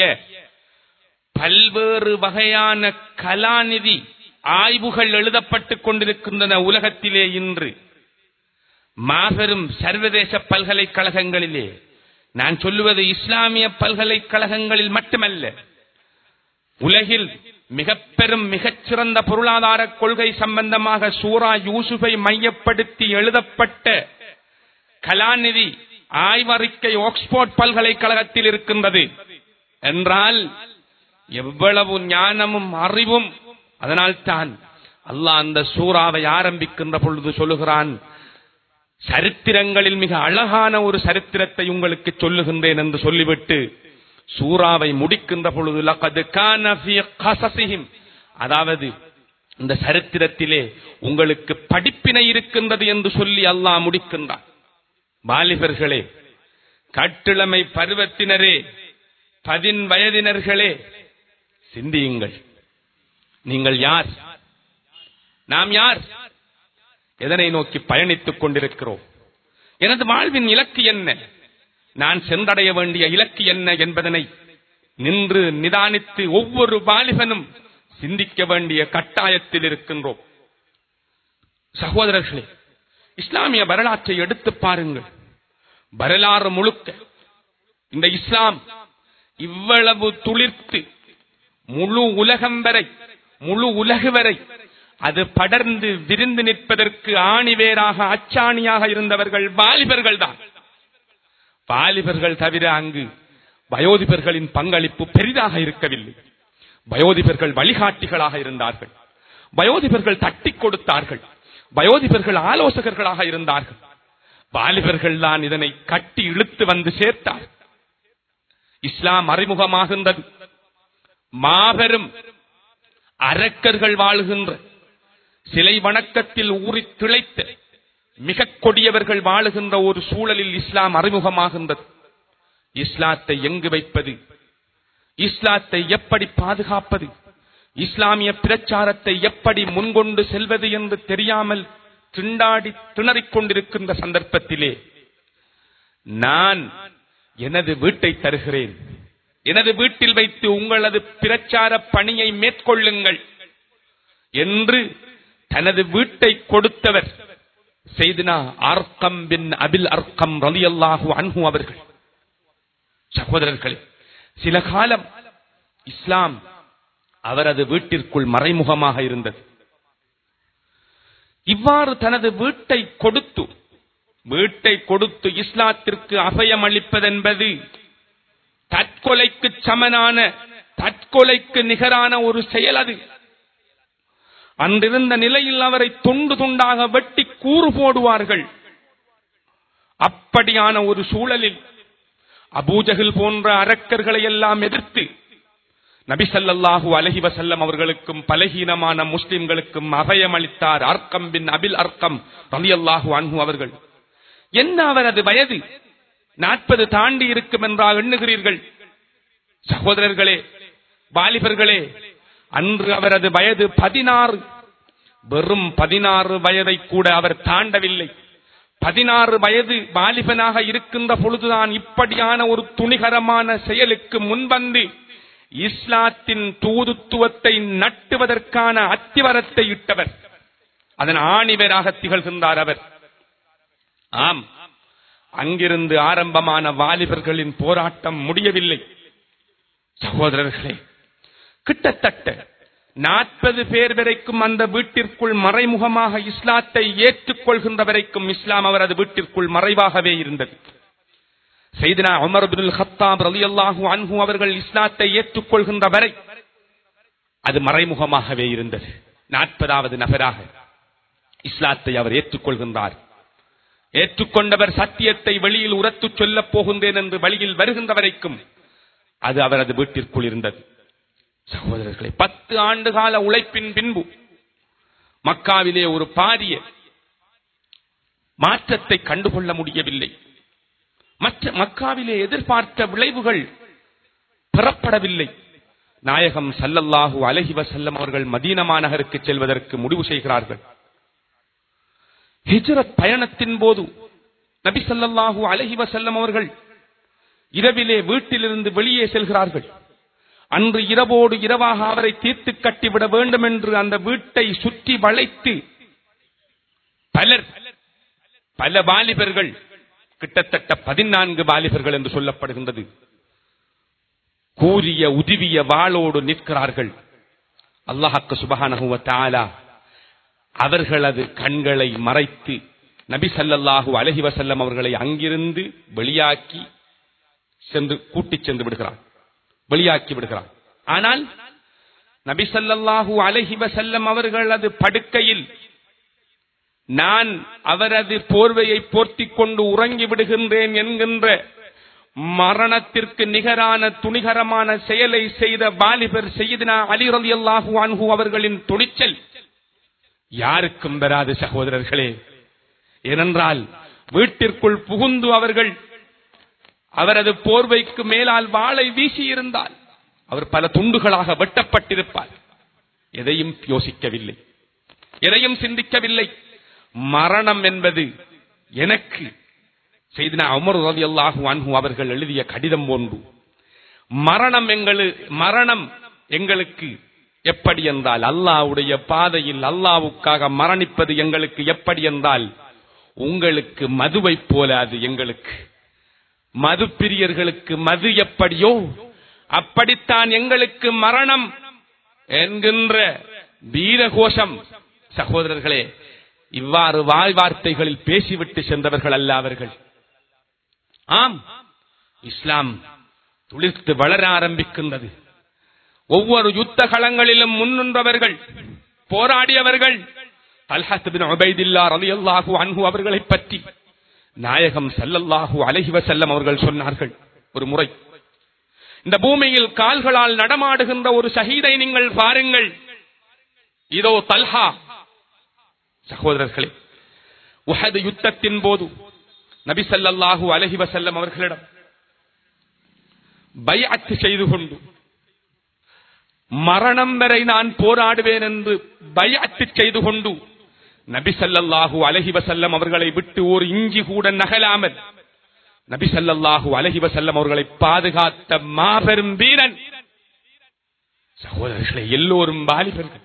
பல்வேறு வகையான கலாநிதி ஆய்வுகள் எழுதப்பட்டுக் கொண்டிருக்கின்றன உலகத்திலே இன்று மாபெரும் சர்வதேச பல்கலைக்கழகங்களிலே நான் சொல்லுவது இஸ்லாமிய பல்கலைக்கழகங்களில் மட்டுமல்ல உலகில் மிக பெரும் மிகச்சிறந்த பொருளாதார கொள்கை சம்பந்தமாக சூரா யூசுஃபை மையப்படுத்தி எழுதப்பட்ட கலாநிதி ஆய்வறிக்கை ஆக்ஸ்போர்ட் பல்கலைக்கழகத்தில் இருக்கின்றது என்றால் எவ்வளவு ஞானமும் அறிவும் அதனால்தான் அல்லாஹ் அந்த சூறாவை ஆரம்பிக்கின்ற பொழுது சொல்லுகிறான் சரித்திரங்களில் மிக அழகான ஒரு சரித்திரத்தை உங்களுக்கு சொல்லுகின்றேன் என்று சொல்லிவிட்டு சூறாவை முடிக்கின்ற பொழுது லகது கான ஃபீ கஸஸிஹிம் அதாவது இந்த சரித்திரத்திலே உங்களுக்கு படிப்பினை இருக்கின்றது என்று சொல்லி அல்லாஹ் முடிக்கின்றான் வாலிபர்களே கட்டிளமை பருவத்தினரே பதின் வயதினர்களே சிந்தியுங்கள் நீங்கள் யார் நாம் யார் எதனை நோக்கி பயணித்துக் கொண்டிருக்கிறோம் எனது வாழ்வின் இலக்கு என்ன நான் சென்றடைய வேண்டிய இலக்கு என்ன என்பதனை நின்று நிதானித்து ஒவ்வொரு வாலிபனும் சிந்திக்க வேண்டிய கட்டாயத்தில் இருக்கின்றோம் சகோதரர்களே இஸ்லாமிய வரலாற்றை எடுத்து பாருங்கள் வரலாறு முழுக்க இந்த இஸ்லாம் இவ்வளவு துளிர்த்து முழு உலகம் வரை முழு உலகு வரை அது படர்ந்து விரிந்து நிற்பதற்கு ஆணிவேராக அச்சாணியாக இருந்தவர்கள் வாலிபர்கள் தான் வாலிபர்கள் தவிர அங்கு வயோதிபர்களின் பங்களிப்பு பெரிதாக இருக்கவில்லை வயோதிபர்கள் வழிகாட்டிகளாக இருந்தார்கள் வயோதிபர்கள் தட்டிக் கொடுத்தார்கள் வயோதிபர்கள் ஆலோசகர்களாக இருந்தார்கள் வாலிபர்கள் தான் இதனை கட்டி இழுத்து வந்து சேர்த்தார் இஸ்லாம் அறிமுகமாகின்றது மாபெரும் அரக்கர்கள் வாழுகின்ற சிலை வணக்கத்தில் ஊறி திளைத்த மிக கொடியவர்கள் வாழுகின்ற ஒரு சூழலில் இஸ்லாம் அறிமுகமாகின்றது இஸ்லாத்தை எங்கு வைப்பது இஸ்லாத்தை எப்படி பாதுகாப்பது இஸ்லாமிய பிரச்சாரத்தை எப்படி முன்கொண்டு செல்வது என்று தெரியாமல் திண்டாடி திணறிக் கொண்டிருக்கின்ற சந்தர்ப்பத்திலே நான் எனது வீட்டை தருகிறேன் எனது வீட்டில் வைத்து உங்களது பிரச்சார பணியை மேற்கொள்ளுங்கள் என்று தனது வீட்டை கொடுத்தவர் செய்தினா அர்க்கம் பின் அபில் அர்க்கம் ரலியல்லாஹு அன்ஹு அவர்கள் சகோதரர்களே சில காலம் இஸ்லாம் அவரது வீட்டிற்குள் மறைமுகமாக இருந்தது இவ்வாறு தனது வீட்டை கொடுத்து வீட்டை கொடுத்து இஸ்லாத்திற்கு அபயம் அளிப்பதென்பது தற்கொலைக்கு சமனான தற்கொலைக்கு நிகரான ஒரு செயல் அது அன்றிருந்த நிலையில் அவரை துண்டு துண்டாக வெட்டி கூறு போடுவார்கள் அப்படியான ஒரு சூழலில் அபூஜகில் போன்ற அரக்கர்களை எல்லாம் எதிர்த்து நபி ஸல்லல்லாஹு அலைஹி வஸல்லம் அவர்களுக்கும் பலகீனமான முஸ்லிம்களுக்கும் அபயம் அளித்தார் அர்க்கம் பின் அபில் அர்க்கம் ரலியல்லாஹு அன்ஹு அவர்கள் என்ன அவரது வயது நாற்பது தாண்டி இருக்கும் என்றால் எண்ணுகிறீர்கள் சகோதரர்களே வாலிபர்களே அன்று அவரது வயது பதினாறு வெறும் பதினாறு வயதை கூட அவர் தாண்டவில்லை பதினாறு வயது வாலிபனாக இருக்கின்ற பொழுதுதான் இப்படியான ஒரு துணிகரமான செயலுக்கு முன்வந்து இஸ்லாத்தின் தூதுத்துவத்தை நட்டுவதற்கான அத்திவரத்தை இட்டவர் அதன் ஆணிவராக திகழ்கின்றார் அவர் ஆம் அங்கிருந்து ஆரம்பமான வாலிபர்களின் போராட்டம் முடியவில்லை சகோதரர்களே கிட்டத்தட்ட நாற்பது பேர் வரைக்கும் அந்த வீட்டிற்குள் மறைமுகமாக இஸ்லாத்தை ஏற்றுக்கொள்கின்ற வரைக்கும் இஸ்லாம் அவரது வீட்டிற்குள் மறைவாகவே இருந்தது செய்தினா உமர் பின் ஹத்தாப் ரலியல்லாஹு அன்ஹு அவர்கள் இஸ்லாத்தை ஏற்றுக்கொள்கின்ற வரை அது மறைமுகமாகவே இருந்தது நாற்பதாவது நபராக இஸ்லாத்தை அவர் ஏற்றுக்கொள்கின்றார் ஏற்றுக்கொண்டவர் சத்தியத்தை வெளியில் உரத்துச் சொல்லப் போகின்றேன் என்று வழியில் வருகின்ற வரைக்கும் அது அவரது வீட்டிற்குள் இருந்தது சகோதரர்களே பத்து ஆண்டு கால உழைப்பின் பின்பு மக்காவிலே ஒரு பாரிய மாற்றத்தை கண்டுகொள்ள முடியவில்லை மற்ற மக்காவிலே எதிர்பார்த்த விளைவுகள் பெறப்படவில்லை நாயகம் சல்லல்லாஹு அலஹி வசல்லம் அவர்கள் மதீனா மாநகருக்கு செல்வதற்கு முடிவு செய்கிறார்கள் ஹிஜ்ரத் பயணத்தின் போது நபி ஸல்லல்லாஹு அலைஹி வஸல்லம் அவர்கள் இரவிலே வீட்டிலிருந்து வெளியே செல்கிறார்கள் அன்று இரவோடு இரவாக அவரை தீர்த்து கட்டிவிட வேண்டும் என்று அந்த வீட்டை சுற்றி வளைத்து பலர் பல வாலிபர்கள் கிட்டத்தட்ட பதினான்கு வாலிபர்கள் என்று சொல்லப்படுகின்றது கூறிய உதவிய வாளோடு நிற்கிறார்கள் அல்லாஹாக்கு சுபஹானஹு வ தஆலா அவர்களது கண்களை மறைத்து நபி ஸல்லல்லாஹு அலைஹி வஸல்லம் அவர்களை அங்கிருந்து வெளியாக்கி சென்று கூட்டிச் சென்று விடுகிறார் வெளியாக்கி விடுகிறார் ஆனால் நபி ஸல்லல்லாஹு அலைஹி வஸல்லம் அவர்களது படுக்கையில் நான் அவரது போர்வையை போர்த்திக் கொண்டு உறங்கி விடுகின்றேன் என்கின்ற மரணத்திற்கு நிகரான துணிகரமான செயலை செய்த வாலிபர் செய்தினா அலி ரலியல்லாஹு அன்ஹு அவர்களின் துணிச்சல் யாருக்கும் பெறாது சகோதரர்களே ஏனென்றால் வீட்டிற்குள் புகுந்து அவர்கள் அவரது போர்வைக்கு மேலால் வாளை வீசியிருந்தால் அவர் பல துண்டுகளாக வெட்டப்பட்டிருப்பார் எதையும் யோசிக்கவில்லை எதையும் சிந்திக்கவில்லை மரணம் என்பது எனக்கு செய்தினா அமர் ரலியல்லாஹு அன்ஹு அவர்கள் எழுதிய கடிதம் போன்று மரணம் எங்களு மரணம் எங்களுக்கு எப்படி என்றால் அல்லாஹ்வுடைய பாதையில் அல்லாஹ்வுக்காக மரணிப்பது எங்களுக்கு எப்படி என்றால் உங்களுக்கு மதுவைப் போல அது எங்களுக்கு மது பிரியர்களுக்கு மது எப்படியோ அப்படித்தான் எங்களுக்கு மரணம் என்கின்ற வீரகோஷம் சகோதரர்களே இவ்வாறு வாய் வார்த்தைகளில் பேசிவிட்டு சென்றவர்கள் அல்ல அவர்கள் ஆம் இஸ்லாம் துளிர்த்து வளர ஆரம்பிக்கின்றது ஒவ்வொரு யுத்த களங்களிலும் முன்னின்றவர்கள் போராடியவர்கள் அல்ஹத் பின் உபைதில்லா ரலியல்லாஹு அன்ஹு அவர்களை பற்றி நாயகம் ஸல்லல்லாஹு அலைஹி வஸல்லம் அவர்கள் சொன்னார்கள் ஒரு முறை இந்த பூமியில் கால்களால் நடமாடுகின்ற ஒரு ஷஹீதை நீங்கள் பாருங்கள் இதோ தல்ஹா சகோதரர்களே உஹது யுத்தத்தின் போது நபி ஸல்லல்லாஹு அலைஹி வஸல்லம் அவர்களிடம் பைஅத் செய்து கொண்டு மரணம் வரை நான் போராடுவேன் என்று பைஅத் செய்து கொண்டு நபி ஸல்லல்லாஹு அலைஹி வஸல்லம் அவர்களை விட்டு ஒரு இஞ்சி கூட நகலாமல் நபி ஸல்லல்லாஹு அலைஹி வஸல்லம் அவர்களை பாதுகாத்த மாபெரும் வீரன் சகோதரர்களே எல்லோரும் வாலிபர்கள்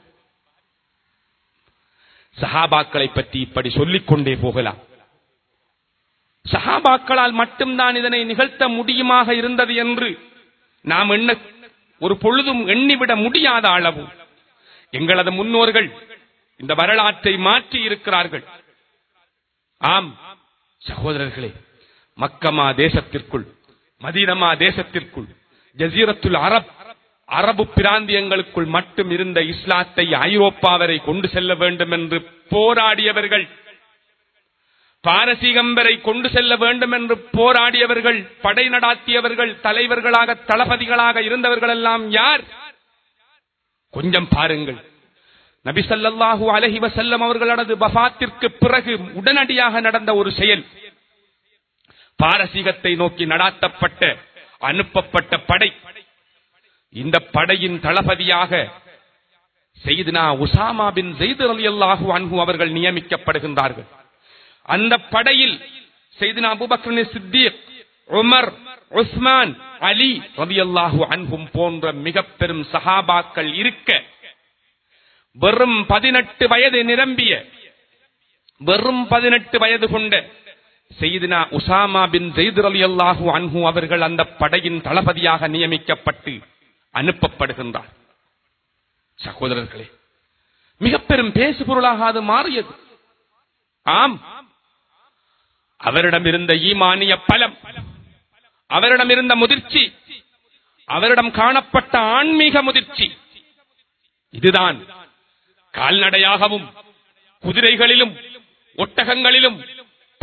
சஹாபாக்களை பற்றி இப்படி சொல்லிக் கொண்டே போகலாம் சஹாபாக்களால் மட்டும்தான் இதனை நிகழ்த்த முடியுமாக இருந்தது என்று நாம் எண்ண ஒரு பொழுதும் எண்ணிவிட முடியாத அளவு எங்களது முன்னோர்கள் இந்த வரலாற்றை மாற்றி இருக்கிறார்கள் ஆம் சகோதரர்களே மக்கமா தேசத்திற்குள் மதீனமா தேசத்திற்குள் ஜசீரத்துல் அரப் அரபு பிராந்தியங்களுக்குள் மட்டும் இருந்த இஸ்லாத்தை ஐரோப்பா வரை கொண்டு செல்ல வேண்டும் என்று போராடியவர்கள் பாரசீகம் வரை கொண்டு செல்ல வேண்டும் என்று போராடியவர்கள் படை நடாத்தியவர்கள் தலைவர்களாக தளபதிகளாக இருந்தவர்கள் எல்லாம் யார் கொஞ்சம் பாருங்கள் நபி ஸல்லல்லாஹு அலைஹி வஸல்லம் அவர்களது வஃபாத்திற்கு பிறகு உடனடியாக நடந்த ஒரு செயல் பாரசீகத்தை நோக்கி நடாத்தப்பட்ட அனுப்பப்பட்ட படை இந்த படையின் தளபதியாக செய்தினா உசாமா பின் ஜெயித் ரலியல்லாஹு அன்ஹு அவர்கள் நியமிக்கப்படுகின்றார்கள் அந்த படையில் செய்தினா Abu Bakr Siddique Umar Usman Ali ரலியல்லாஹு அன்ஹும் போன்ற மிக பெரும் சஹாபாக்கள் இருக்க வெறும் பதினெட்டு வயது நிரம்பிய வெறும் பதினெட்டு வயது கொண்ட செய்தினா உசாமா பின் ஜெயித் ரலியல்லாஹு அன்ஹு அவர்கள் அந்த படையின் தளபதியாக நியமிக்கப்பட்டு அனுப்பப்படுகின்றார் சகோதரர்களே மிக பெரும் பேசு பொருளாக அது மாறியது ஆம் அவரிடம் இருந்த ஈமானிய பலம் அவரிடம் இருந்த முதிர்ச்சி அவரிடம் காணப்பட்ட ஆன்மீக முதிர்ச்சி இதுதான் கால்நடையாகவும் குதிரைகளிலும் ஒட்டகங்களிலும்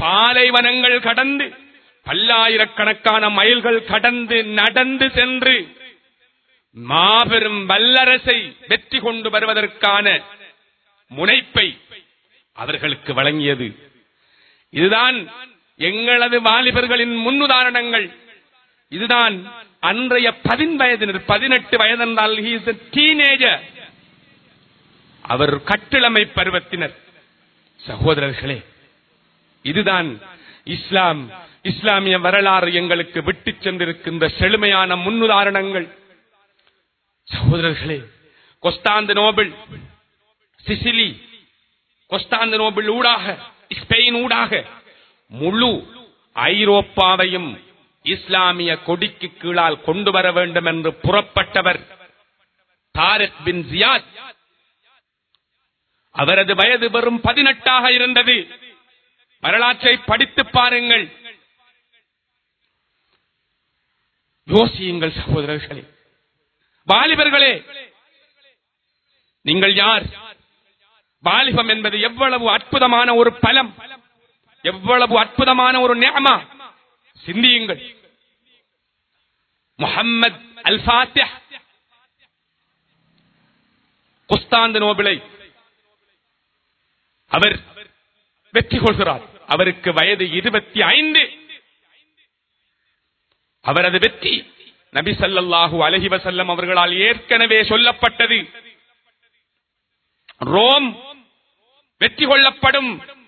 பாலைவனங்கள் கடந்து பல்லாயிரக்கணக்கான மைல்கள் கடந்து நடந்து சென்று மாபெரும் வல்லரசை வெற்றி கொண்டு வருவதற்கான முனைப்பை அவர்களுக்கு வழங்கியது இதுதான் எங்களது வாலிபர்களின் முன்னுதாரணங்கள் இதுதான் அன்றைய பதின் வயதினர் பதினெட்டு வயதென்றால் he is a teenager அவர் கட்டிளமை பருவத்தினர் சகோதரர்களே இதுதான் இஸ்லாம் இஸ்லாமிய வரலாறு எங்களுக்கு விட்டுச் சென்றிருக்கின்ற செழுமையான முன்னுதாரணங்கள் சகோதரர்களே Constantinople Sicily Constantinople ஊடாக ஸ்பெயின் ஊடாக முழு ஐரோப்பாவையும் இஸ்லாமிய கொடிக்கு கீழால் கொண்டு வர வேண்டும் என்று புறப்பட்டவர் தாரிக் பின் ஜியாத் அவரது வயது வெறும் பதினெட்டாக இருந்தது வரலாற்றை படித்து பாருங்கள் யோசியுங்கள் சகோதரர்களே வாலிபர்களே நீங்கள் யார் வாலிபம் என்பது எவ்வளவு அற்புதமான ஒரு பலம் எவ்வளவு அற்புதமான ஒரு நேமா சிந்தியுங்கள் முஹம்மத் அல் ஃபாத்திஹ் குஸ்தாந்து நோபிளை அவர் வெற்றி கொள்கிறார் அவருக்கு வயது இருபத்தி ஐந்து அவரது வெற்றி நபி ஸல்லல்லாஹு அலைஹி வஸல்லம் அவர்களால் ஏற்கனவே சொல்லப்பட்டது ரோம் வெற்றி கொள்ளப்படும்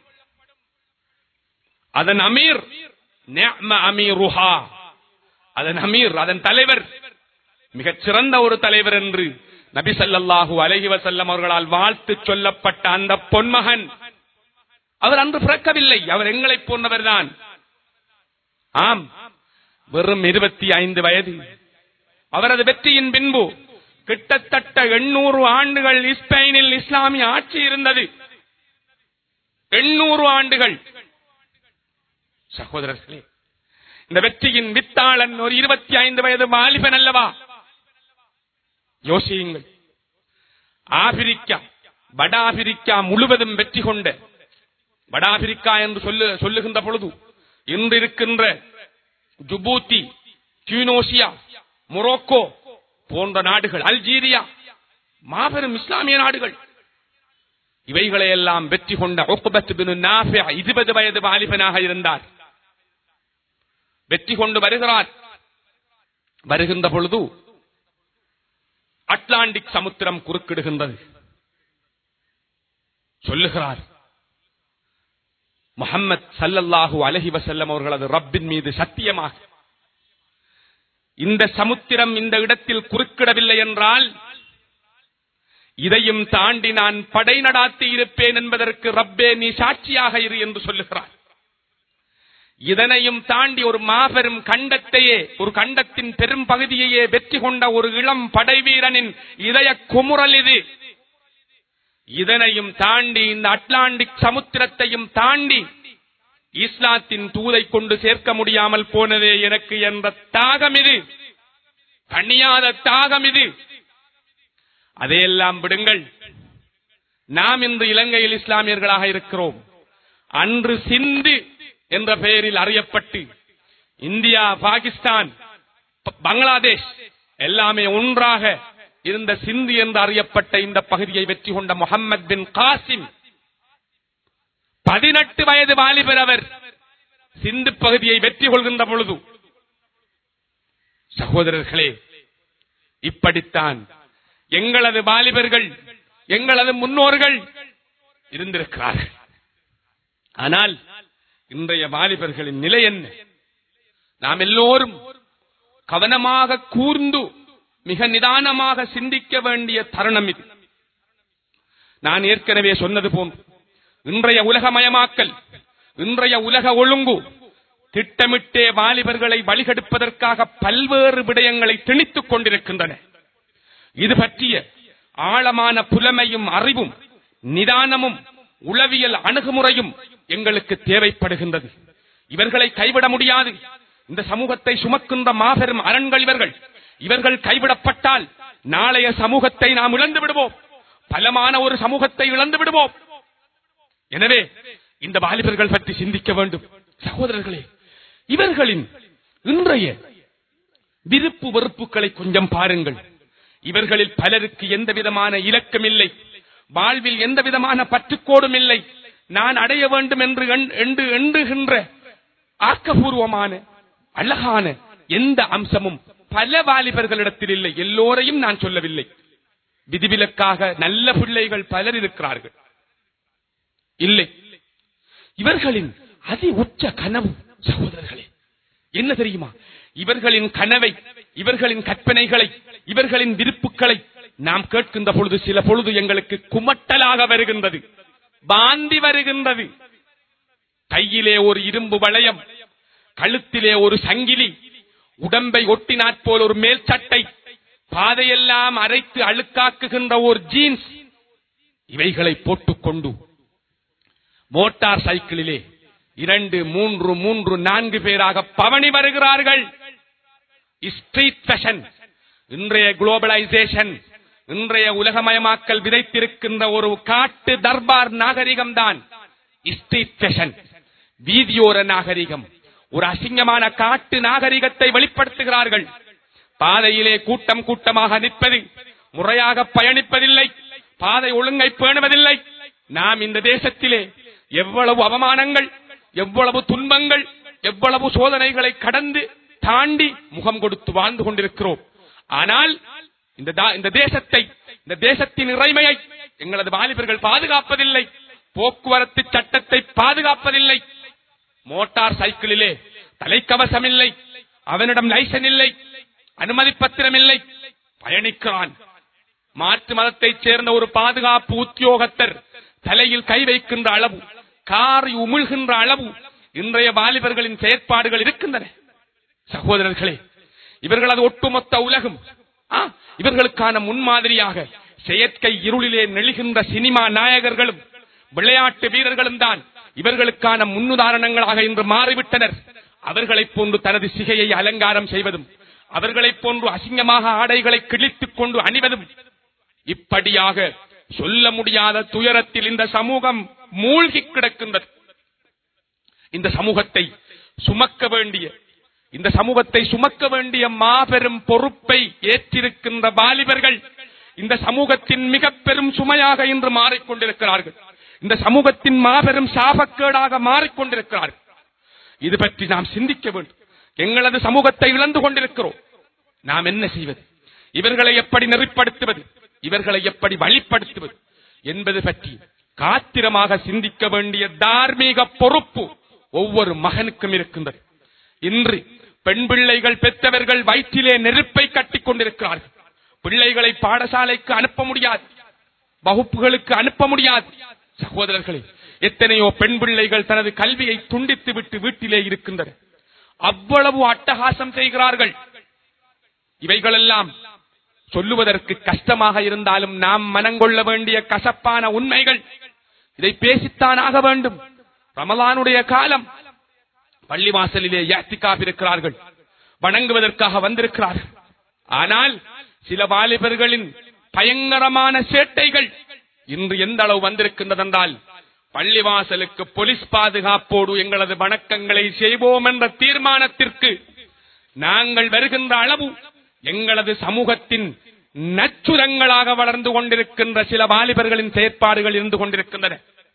அதன் அமீர் நிஅம அமீருஹா அதன் அமீர் அதன் தலைவர் மிகச் சிறந்த ஒரு தலைவர் என்று நபி ஸல்லல்லாஹு அலைஹி வஸல்லம் அவர்களால் வாழ்த்து சொல்லப்பட்ட அந்த பொன்மகன் அவர் அன்று பிறக்கவில்லை அவர் எங்களைப் போன்றவர்தான் ஆம் வெறும் இருபத்தி ஐந்து வயது அவரது வெற்றியின் பின்பு கிட்டத்தட்ட எண்ணூறு ஆண்டுகள் ஸ்பெயினில் இஸ்லாமிய ஆட்சி இருந்தது எண்ணூறு ஆண்டுகள் சகோதரர்களே இந்த வெற்றியின் வித்தாளன் ஒரு இருபத்தி ஐந்து வயது வாலிபன் அல்லவா யோசியுங்கள் ஆபிரிக்கா வட ஆபிரிக்கா முழுவதும் வெற்றி கொண்ட வட ஆபிரிக்கா என்று சொல்லு சொல்லுகின்ற பொழுது இன்று இருக்கின்ற ஜுபூத்தி டியூனோசியா மொரோக்கோ போன்ற நாடுகள் அல்ஜீரியா மாபெரும் இஸ்லாமிய நாடுகள் இவைகளை எல்லாம் வெற்றி கொண்ட உக்பத் பின் நாஃபி இருபது வயது வாலிபனாக இருந்தார் வெற்றி கொண்டு வருகிறார் வருகின்ற பொழுது அட்லாண்டிக் சமுத்திரம் குறுக்கிடுகின்றது சொல்லுகிறார் முஹம்மத் சல்லல்லாஹு அலஹி வசல்லம் அவர்களது ரப்பின் மீது சத்தியமாக இந்த சமுத்திரம் இந்த இடத்தில் குறுக்கிடவில்லை என்றால் இதையும் தாண்டி நான் படை நடாத்தி இருப்பேன் என்பதற்கு ரப்பே நீ சாட்சியாக இரு என்று சொல்லுகிறார் இதனையும் தாண்டி ஒரு மாபெரும் கண்டத்தையே ஒரு கண்டத்தின் பெரும் பகுதியையே வெற்றி கொண்ட ஒரு இளம் படை வீரனின் இதய குமுறல் இது இதனையும் தாண்டி இந்த அட்லாண்டிக் சமுத்திரத்தையும் தாண்டி இஸ்லாத்தின் தூதை கொண்டு சேர்க்க முடியாமல் போனதே எனக்கு என்ற தாகம் இது கண்ணியாத தாகம் இது அதையெல்லாம் விடுங்கள் நாம் இன்று இலங்கையில் இஸ்லாமியர்களாக இருக்கிறோம் அன்று சிந்து என்ற பெயரில் அறியப்பட்டு இந்தியா பாகிஸ்தான் ப- பங்களாதேஷ் எல்லாமே ஒன்றாக இருந்த சிந்து என்று அறியப்பட்ட இந்த பகுதியை வெற்றி கொண்ட முகமது பின் காசிம் பதினெட்டு வயது வாலிபர் அவர் சிந்து பகுதியை வெற்றி கொள்கின்ற பொழுது சகோதரர்களே இப்படித்தான் எங்களது வாலிபர்கள் எங்களது முன்னோர்கள் இருந்திருக்கிறார்கள் ஆனால் இன்றைய வாலிபர்களின் நிலை என்ன நாம் எல்லோரும் கவனமாக கூர்ந்து மிக நிதானமாக சிந்திக்க வேண்டிய தருணம் இது நான் ஏற்கனவே சொன்னது போன்று இன்றைய உலகமயமாக்கல் இன்றைய உலக ஒழுங்கு திட்டமிட்டே வாலிபர்களை வழிகெடுப்பதற்காக பல்வேறு விடயங்களை திணித்துக் கொண்டிருக்கின்றன இது பற்றிய ஆழமான புலமையும் அறிவும் நிதானமும் உளவியல் அணுகுமுறையும் எங்களுக்கு தேவைப்படுகின்றது இவர்களை கைவிட முடியாது இந்த சமூகத்தை சுமக்கின்ற மாபெரும் அரண்கள் இவர்கள் இவர்கள் கைவிடப்பட்டால் நாளைய சமூகத்தை நாம் இழந்து விடுவோம் பலமான ஒரு சமூகத்தை இழந்து விடுவோம் எனவே இந்த வாலிபர்கள் பற்றி சிந்திக்க வேண்டும் சகோதரர்களே இவர்களின் இன்றைய விருப்பு வெறுப்புகளை கொஞ்சம் பாருங்கள் இவர்களில் பலருக்கு எந்த விதமான இலக்கம் இல்லை வாழ்வில் எந்த விதமான பற்றுக்கோடும் இல்லை நான் அடைய வேண்டும் என்று எண்- என்று எண்ணுகின்ற ஆக்கபூர்வமான அழகான எந்த அம்சமும் பல வாலிபர்களிடத்தில் இல்லை எல்லோரையும் நான் சொல்லவில்லை விதிவிலக்காக நல்ல பிள்ளைகள் பலர் இருக்கிறார்கள் இல்லை இவர்களின் அதி உச்ச கனவு சகோதரர்களே என்ன தெரியுமா இவர்களின் கனவை இவர்களின் கற்பனைகளை இவர்களின் விருப்புகளை நாம் கேட்கின்ற பொழுது சில பொழுது எங்களுக்கு குமட்டலாக வருகின்றது பாந்தி வருகின்றது கையிலே ஒரு இரும்பு வளையம் கழுத்திலே ஒரு சங்கிலி உடம்பை ஒட்டினாற் போல் ஒரு மேல் சட்டை பாதையெல்லாம் அரைத்து அழுக்காக்குகின்ற ஒரு ஜீன்ஸ் இவைகளை போட்டுக்கொண்டு மோட்டார் சைக்கிளிலே இரண்டு மூன்று மூன்று நான்கு பேராக பவனி வருகிறார்கள் ஸ்ட்ரீட் ஃபேஷன் இன்றைய குளோபலைசேஷன் இன்றைய உலகமயமாக்கல் விதைத்திருக்கின்ற ஒரு காட்டு தர்பார் நாகரிகம்தான் ஸ்ட்ரீட் ஃபேஷன் வீதியோர நாகரிகம் ஒரு அசிங்கமான காட்டு நாகரிகத்தை வெளிப்படுத்துகிறார்கள் பாதையிலே கூட்டம் கூட்டமாக நிற்பது முறையாக பயணிப்பதில்லை பாதை ஒழுங்கை பேணுவதில்லை நாம் இந்த தேசத்திலே எவ்வளவு அவமானங்கள் எவ்வளவு துன்பங்கள் எவ்வளவு சோதனைகளை கடந்து தாண்டி முகம் கொடுத்து வாழ்ந்து கொண்டிருக்கிறோம் ஆனால் இந்த தா- இந்த தேசத்தை இந்த தேசத்தின் இறைமையை எங்களது வாலிபர்கள் பாதுகாப்பதில்லை போக்குவரத்து சட்டத்தை பாதுகாப்பதில்லை மோட்டார் சைக்கிளிலே தலைக்கவசம் இல்லை அவனிடம் லைசன் இல்லை அனுமதி பத்திரம் இல்லை பயணிக்கிறான் மாற்று மதத்தைச் சேர்ந்த ஒரு பாதுகாப்பு உத்தியோகத்தர் தலையில் கை வைக்கின்ற அளவு காரி உமிழ்கின்ற அளவு இன்றைய வாலிபர்களின் செயற்பாடுகள் இருக்கின்றன சகோதரர்களே இவர்களது ஒட்டுமொத்த உலகம் ஆ, இவர்களுக்கான முன்மாதிரியாக செயற்கை இருளிலே நெழுகின்ற சினிமா நாயகர்களும் விளையாட்டு வீரர்களும் தான் இவர்களுக்கான முன்னுதாரணங்களாக இன்று மாறிவிட்டனர் அவர்களைப் போன்று தனது சிகையை அலங்காரம் செய்வதும் அவர்களைப் போன்று அசிங்கமாக ஆடைகளை கிழித்துக் கொண்டு அணிவதும் இப்படியாக சொல்ல முடியாத துயரத்தில் இந்த சமூகம் மூழ்கி கிடக்கின்றது இந்த சமூகத்தை சுமக்க வேண்டிய இந்த சமூகத்தை சுமக்க வேண்டிய மாபெரும் பொறுப்பை ஏற்றிருக்கின்ற வாலிபர்கள் இந்த சமூகத்தின் மிக பெரும் சுமையாக இன்று மாறிக்கொண்டிருக்கிறார்கள் இந்த சமூகத்தின் மாபெரும் சாபக்கேடாக மாறிக்கொண்டிருக்கிறார்கள் இது பற்றி நாம் சிந்திக்க வேண்டும் எங்களது சமூகத்தை இழந்து கொண்டிருக்கிறோம் நாம் என்ன செய்வது இவர்களை எப்படி நெறிப்படுத்துவது இவர்களை எப்படி வழிப்படுத்துவது என்பது பற்றி காத்திரமாக சிந்திக்க வேண்டிய தார்மீக பொறுப்பு ஒவ்வொரு மகனுக்கும் இருக்கின்றது இன்று பெண் பிள்ளைகள் பெற்றவர்கள் வயிற்றிலே நெருப்பை கட்டிக் கொண்டிருக்கிறார்கள் பிள்ளைகளை பாடசாலைக்கு அனுப்ப முடியாது வகுப்புகளுக்கு அனுப்ப முடியாது சகோதரர்களே எத்தனையோ பெண் பிள்ளைகள் தனது கல்வியை துண்டித்து விட்டு வீட்டிலே இருக்கின்றன அவ்வளவு அட்டகாசம் செய்கிறார்கள் இவைகளெல்லாம் சொல்லுவதற்கு கஷ்டமாக இருந்தாலும் நாம் மனங்கொள்ள வேண்டிய கசப்பான உண்மைகள் இதை பேசித்தான் ஆக வேண்டும் ரமலானுடைய காலம் பள்ளிவாசலிலே யாத்திகாப் இருக்கிறார்கள் வணங்குவதற்காக வந்திருக்கிறார்கள் ஆனால் சில வாலிபர்களின் பயங்கரமான சேட்டைகள் இன்று எந்த அளவு வந்திருக்கின்றதென்றால் பள்ளிவாசலுக்கு போலீஸ் பாதுகாப்போடு எங்களது வணக்கங்களை செய்வோம் என்ற தீர்மானத்திற்கு நாங்கள் வருகின்ற அளவு எங்களது சமூகத்தின் நச்சுரங்களாக வளர்ந்து கொண்டிருக்கின்ற சில வாலிபர்களின் செயற்பாடுகள் இருந்து கொண்டிருக்கின்றன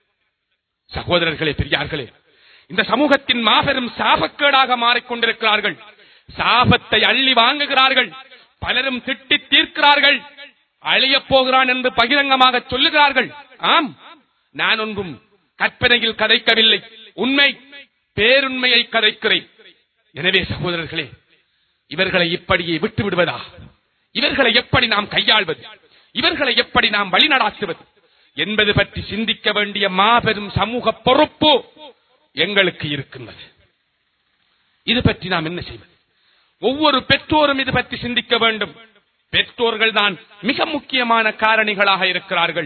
சகோதரர்களே பெரியார்களே இந்த சமூகத்தின் மாபெரும் சாபக்கேடாக மாறிக்கொண்டிருக்கிறார்கள் சாபத்தை அள்ளி வாங்குகிறார்கள் பலரும் திட்டி தீர்க்கிறார்கள் அழியப் போகிறான் என்று பகிரங்கமாக சொல்லுகிறார்கள் ஆம் நான் ஒன்றும் கற்பனையில் கதைக்கவில்லை உண்மை பேருண்மையை கதைக்கிறேன் எனவே சகோதரர்களே இவர்களை இப்படியே விட்டு விடுவதா இவர்களை எப்படி நாம் கையாள்வது இவர்களை எப்படி நாம் வழிநடாத்துவது என்பது பற்றி சிந்திக்க வேண்டிய மாபெரும் சமூக பொறுப்பு எங்களுக்கு இருக்கின்றது இது பற்றி நாம் என்ன செய்வது ஒவ்வொரு பெற்றோரும் இது பற்றி சிந்திக்க வேண்டும் பெற்றோர்கள் தான் மிக முக்கியமான காரணிகளாக இருக்கிறார்கள்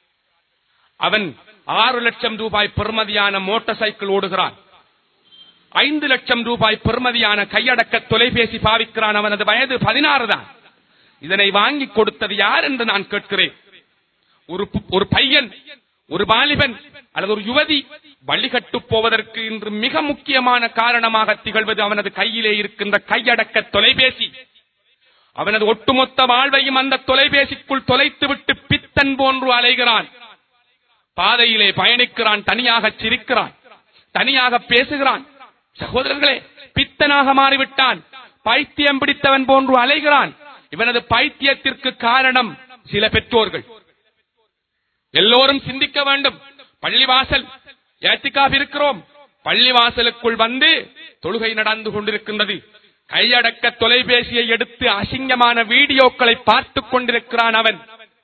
அவன் ஆறு லட்சம் ரூபாய் பெறுமதியான மோட்டார் சைக்கிள் ஓடுகிறான் ஐந்து லட்சம் ரூபாய் பெறுமதியான கையடக்க தொலைபேசி பாவிக்கிறான் அவனது வயது பதினாறு தான் இதனை வாங்கி கொடுத்தது யார் என்று நான் கேட்கிறேன் ஒரு பு- ஒரு பையன் ஒரு வாலிபன் அல்லது ஒரு யுவதி வழிகட்டு போவதற்கு இன்று மிக முக்கியமான காரணமாக திகழ்வது அவனது கையிலே இருக்கின்ற கையடக்க தொலைபேசி அவனது ஒட்டுமொத்த வாழ்வையும் அந்த தொலைபேசிக்குள் தொலைத்துவிட்டு பித்தன் போன்று அலைகிறான் பாதையிலே பயணிக்கிறான் தனியாக சிரிக்கிறான் தனியாக பேசுகிறான் சகோதரர்களே பித்தனாக மாறிவிட்டான் பைத்தியம் பிடித்தவன் போன்று அலைகிறான் இவனது பைத்தியத்திற்கு காரணம் சில பெற்றோர்கள் எல்லோரும் சிந்திக்க வேண்டும் பள்ளிவாசல் ஏத்திக்காக இருக்கிறோம் பள்ளிவாசலுக்குள் வந்து தொழுகை நடந்து கொண்டிருக்கின்றது கையடக்க தொலைபேசியை எடுத்து அசிங்கமான வீடியோக்களை பார்த்துக் கொண்டிருக்கிறான் அவன்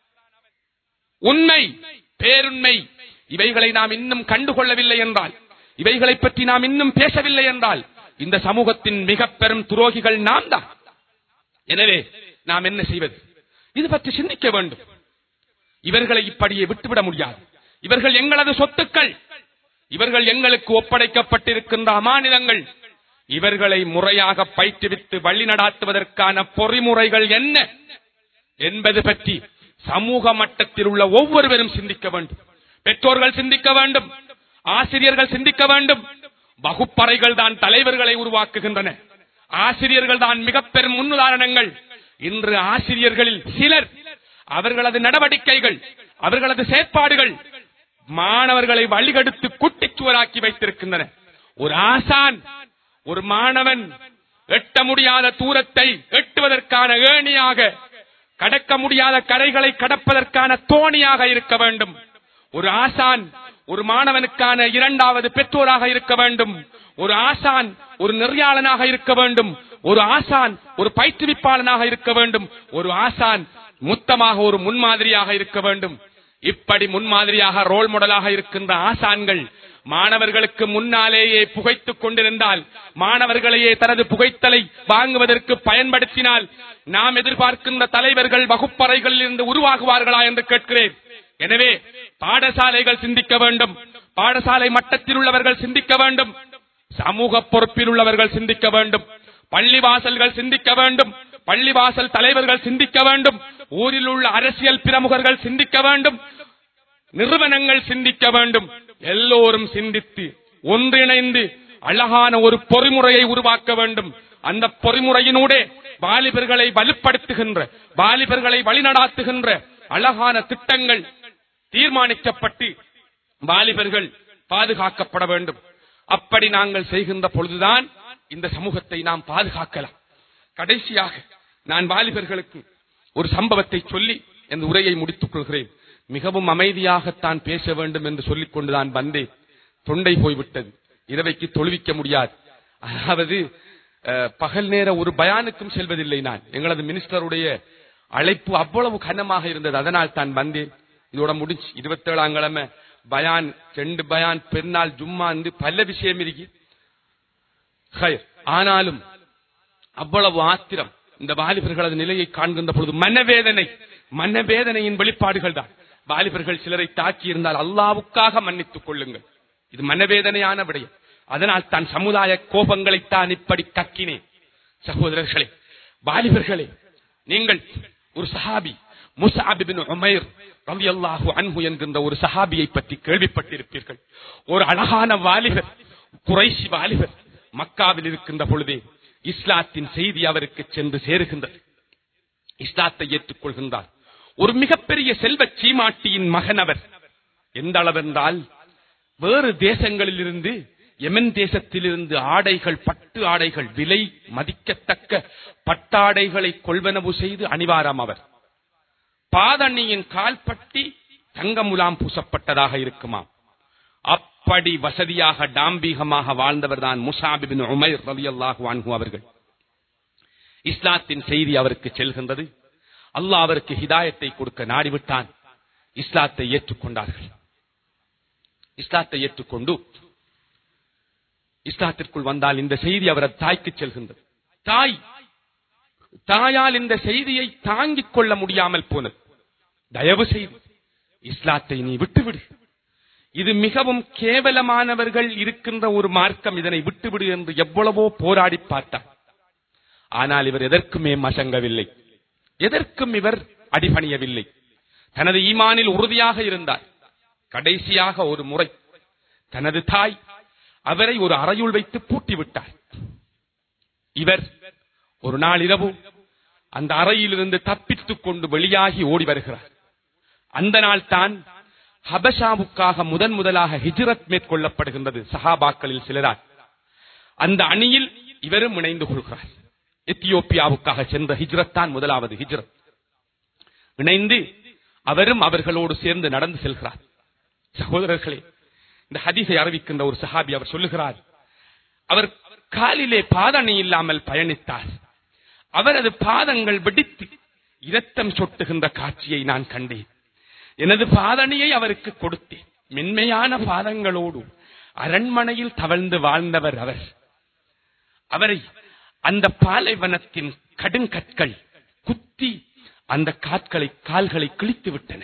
உண்மை பேருண்மை இவைகளை நாம் இன்னும் கண்டுகொள்ளவில்லை என்றால் இவைகளை பற்றி நாம் இன்னும் பேசவில்லை என்றால் இந்த சமூகத்தின் மிக பெரும் துரோகிகள் நாம் தான் எனவே நாம் என்ன செய்வது இது பற்றி சிந்திக்க வேண்டும் இவர்களை இப்படியே விட்டுவிட முடியாது இவர்கள் எங்களது சொத்துக்கள் இவர்கள் எங்களுக்கு ஒப்படைக்கப்பட்டிருக்கின்ற அமானிதங்கள் இவர்களை முறையாக பயிற்றுவித்து வழி நடாத்துவதற்கான பொறிமுறைகள் என்ன என்பது பற்றி சமூக மட்டத்தில் உள்ள ஒவ்வொருவரும் சிந்திக்க வேண்டும் பெற்றோர்கள் சிந்திக்க வேண்டும் ஆசிரியர்கள் சிந்திக்க வேண்டும் வகுப்பறைகள் தான் தலைவர்களை உருவாக்குகின்றன ஆசிரியர்கள் தான் மிக பெரும் முன்னுதாரணங்கள் இன்று ஆசிரியர்களில் சிலர் அவர்களது நடவடிக்கைகள் அவர்களது செயற்பாடுகள் மாணவர்களை வழிகெடுத்து குட்டிச்சுவராக்கி வைத்திருக்கின்றன ஒரு ஆசான் ஒரு மாணவன் எட்ட முடியாத தூரத்தை எட்டுவதற்கான ஏணியாக கடக்க முடியாத கரைகளை கடப்பதற்கான தோணியாக இருக்க வேண்டும் ஒரு ஆசான் ஒரு மாணவனுக்கான இரண்டாவது பெற்றோராக இருக்க வேண்டும் ஒரு ஆசான் ஒரு நெறியாளனாக இருக்க வேண்டும் ஒரு ஆசான் ஒரு பயிற்றுவிப்பாளனாக இருக்க வேண்டும் ஒரு ஆசான் மொத்தமாக ஒரு முன்மாதிரியாக இருக்க வேண்டும் இப்படி முன்மாதிரியாக ரோல் மாடலாக இருக்கின்ற ஆசான்கள் மாணவர்களுக்கு முன்னாலேயே புகைத்துக் கொண்டிருந்தால் மாணவர்களையே தனது புகைத்தலை வாங்குவதற்கு பயன்படுத்தினால் நாம் எதிர்பார்க்கின்ற தலைவர்கள் வகுப்பறைகளில் இருந்து உருவாகுவார்களா என்று கேட்கிறேன் எனவே பாடசாலைகள் சிந்திக்க வேண்டும் பாடசாலை மட்டத்தில் உள்ளவர்கள் சிந்திக்க வேண்டும் சமூக பொறுப்பில் உள்ளவர்கள் சிந்திக்க வேண்டும் பள்ளிவாசல்கள் சிந்திக்க வேண்டும் பள்ளிவாசல் தலைவர்கள் சிந்திக்க வேண்டும் ஊரில் உள்ள அரசியல் பிரமுகர்கள் சிந்திக்க வேண்டும் நிறுவனங்கள் சிந்திக்க வேண்டும் எல்லோரும் சிந்தித்து ஒன்றிணைந்து அழகான ஒரு பொறிமுறையை உருவாக்க வேண்டும் அந்த பொறிமுறையினூடே வாலிபர்களை வலுப்படுத்துகின்ற வாலிபர்களை வழிநடாத்துகின்ற அழகான திட்டங்கள் தீர்மானிக்கப்பட்டு வாலிபர்கள் பாதுகாக்கப்பட வேண்டும் அப்படி நாங்கள் செய்கின்ற பொழுதுதான் இந்த சமூகத்தை நாம் பாதுகாக்கலாம் கடைசியாக நான் வாலிபர்களுக்கு ஒரு சம்பவத்தை சொல்லி இந்த உரையை முடித்துக் கொள்கிறேன் மிகவும் அமைதியாகத்தான் பேச வேண்டும் என்று சொல்லிக் கொண்டுதான் வந்தேன் தொண்டை போய்விட்டது இரவைக்கு தொழுவிக்க முடியாது அதாவது அஹ், பகல் நேர ஒரு பயானுக்கும் செல்வதில்லை நான் எங்களது மினிஸ்டருடைய அழைப்பு அவ்வளவு கனமாக இருந்தது அதனால் தான் வந்தேன் இதோட முடிஞ்சு இருபத்தேழாம் கிழமை பயான் ரெண்டு பயான் பெருநாள் ஜும்மா வந்து பல விஷயம் இருக்கு ஹைர். ஆனாலும் அவ்வளவு ஆத்திரம் இந்த வாலிபர்களது நிலையை காண்கின்ற பொழுது மனவேதனை மனவேதனையின் வெளிப்பாடுகள் தான் வாலிபர்கள் சிலரை தாக்கி இருந்தால் அல்லாவுக்காக மன்னித்துக் கொள்ளுங்கள் இது மனவேதனையான விடயம் அதனால் தான் சமுதாய கோபங்களைத்தான் இப்படி கக்கினேன் சகோதரர்களே வாலிபர்களே நீங்கள் ஒரு சஹாபி முஸ்அப் இப்னு உமைர் ரலியல்லாஹு அன்ஹு என்கின்ற ஒரு சஹாபியை பற்றி கேள்விப்பட்டிருப்பீர்கள் ஒரு அழகான வாலிபர் குறைஷி வாலிபர் மக்காவில் இருக்கின்ற பொழுதே இஸ்லாத்தின் செய்தி அவருக்கு சென்று சேருகின்றது இஸ்லாத்தை ஏற்றுக்கொள்கின்றார் ஒரு மிகப்பெரிய செல்வ சீமாட்டியின் மகன் அவர் எந்த அளவென்றால் வேறு தேசங்களில் இருந்து எமன் தேசத்திலிருந்து ஆடைகள் பட்டு ஆடைகள் விலை மதிக்கத்தக்க பட்டாடைகளை கொள்வனவு செய்து அணிவாராம் அவர் பாதணியின் கால்பட்டி தங்க முலாம் பூசப்பட்டதாக இருக்குமாம் அப்படி வசதியாக டாம்பீகமாக வாழ்ந்தவர் தான் முசாபிபின் உமைர் ரலியல்லாஹு அன்ஹு அவர்கள் இஸ்லாத்தின் செய்தி அவருக்கு செல்கின்றது அல்லாஹ் அவருக்கு ஹிதாயத்தை கொடுக்க நாடிவிட்டான் இஸ்லாத்தை ஏற்றுக்கொண்டார்கள் இஸ்லாத்தை ஏற்றுக்கொண்டு இஸ்லாத்திற்குள் வந்தால் இந்த செய்தி அவரது தாய்க்கு செல்கின்றது தாய் தாயால் இந்த செய்தியை தாங்கிக் கொள்ள முடியாமல் போனது தயவு செய்து இஸ்லாத்தை நீ விட்டுவிடு இது மிகவும் கேவலமானவர்கள் இருக்கின்ற ஒரு மார்க்கம் இதனை விட்டுவிடு என்று எவ்வளவோ போராடி பார்த்தார் ஆனால் இவர் எதற்குமே மசங்கவில்லை எதற்கும் இவர் அடிபணியவில்லை தனது ஈமானில் உறுதியாக இருந்தார் கடைசியாக ஒரு முறை தனது தாய் அவரை ஒரு அறையுள் வைத்து பூட்டி விட்டார் இவர் ஒரு நாள் இரவு அந்த அறையிலிருந்து தப்பித்துக் கொண்டு வெளியாகி ஓடி வருகிறார் அந்த நாள் தான் ஹபஷாவுக்காக முதன் முதலாக ஹிஜ்ரத் மேற்கொள்ளப்படுகின்றது சஹாபாக்களில் சிலரால் அந்த அணியில் இவரும் இணைந்து கொள்கிறார் எத்தியோப்பியாவுக்காக சென்ற ஹிஜ்ரத் தான் முதலாவது ஹிஜ்ரத் இணைந்து அவரும் அவர்களோடு சேர்ந்து நடந்து செல்கிறார் சகோதரர்களே இந்த ஹதீஸை அறிவிக்கின்ற ஒரு சஹாபி அவர் சொல்லுகிறார் அவர் காலிலே பாதணி இல்லாமல் பயணித்தார் அவரது பாதங்கள் வெடித்து இரத்தம் சொட்டுகின்ற காட்சியை நான் கண்டேன் எனது பாதணியை அவருக்கு கொடுத்தேன் மென்மையான பாதங்களோடு அரண்மனையில் தவழ்ந்து வாழ்ந்தவர் அவர் அவரை அந்த பாலைவனத்தின் கடுங்கற்கள் குத்தி அந்த காட்களை கால்களை கிழித்து விட்டன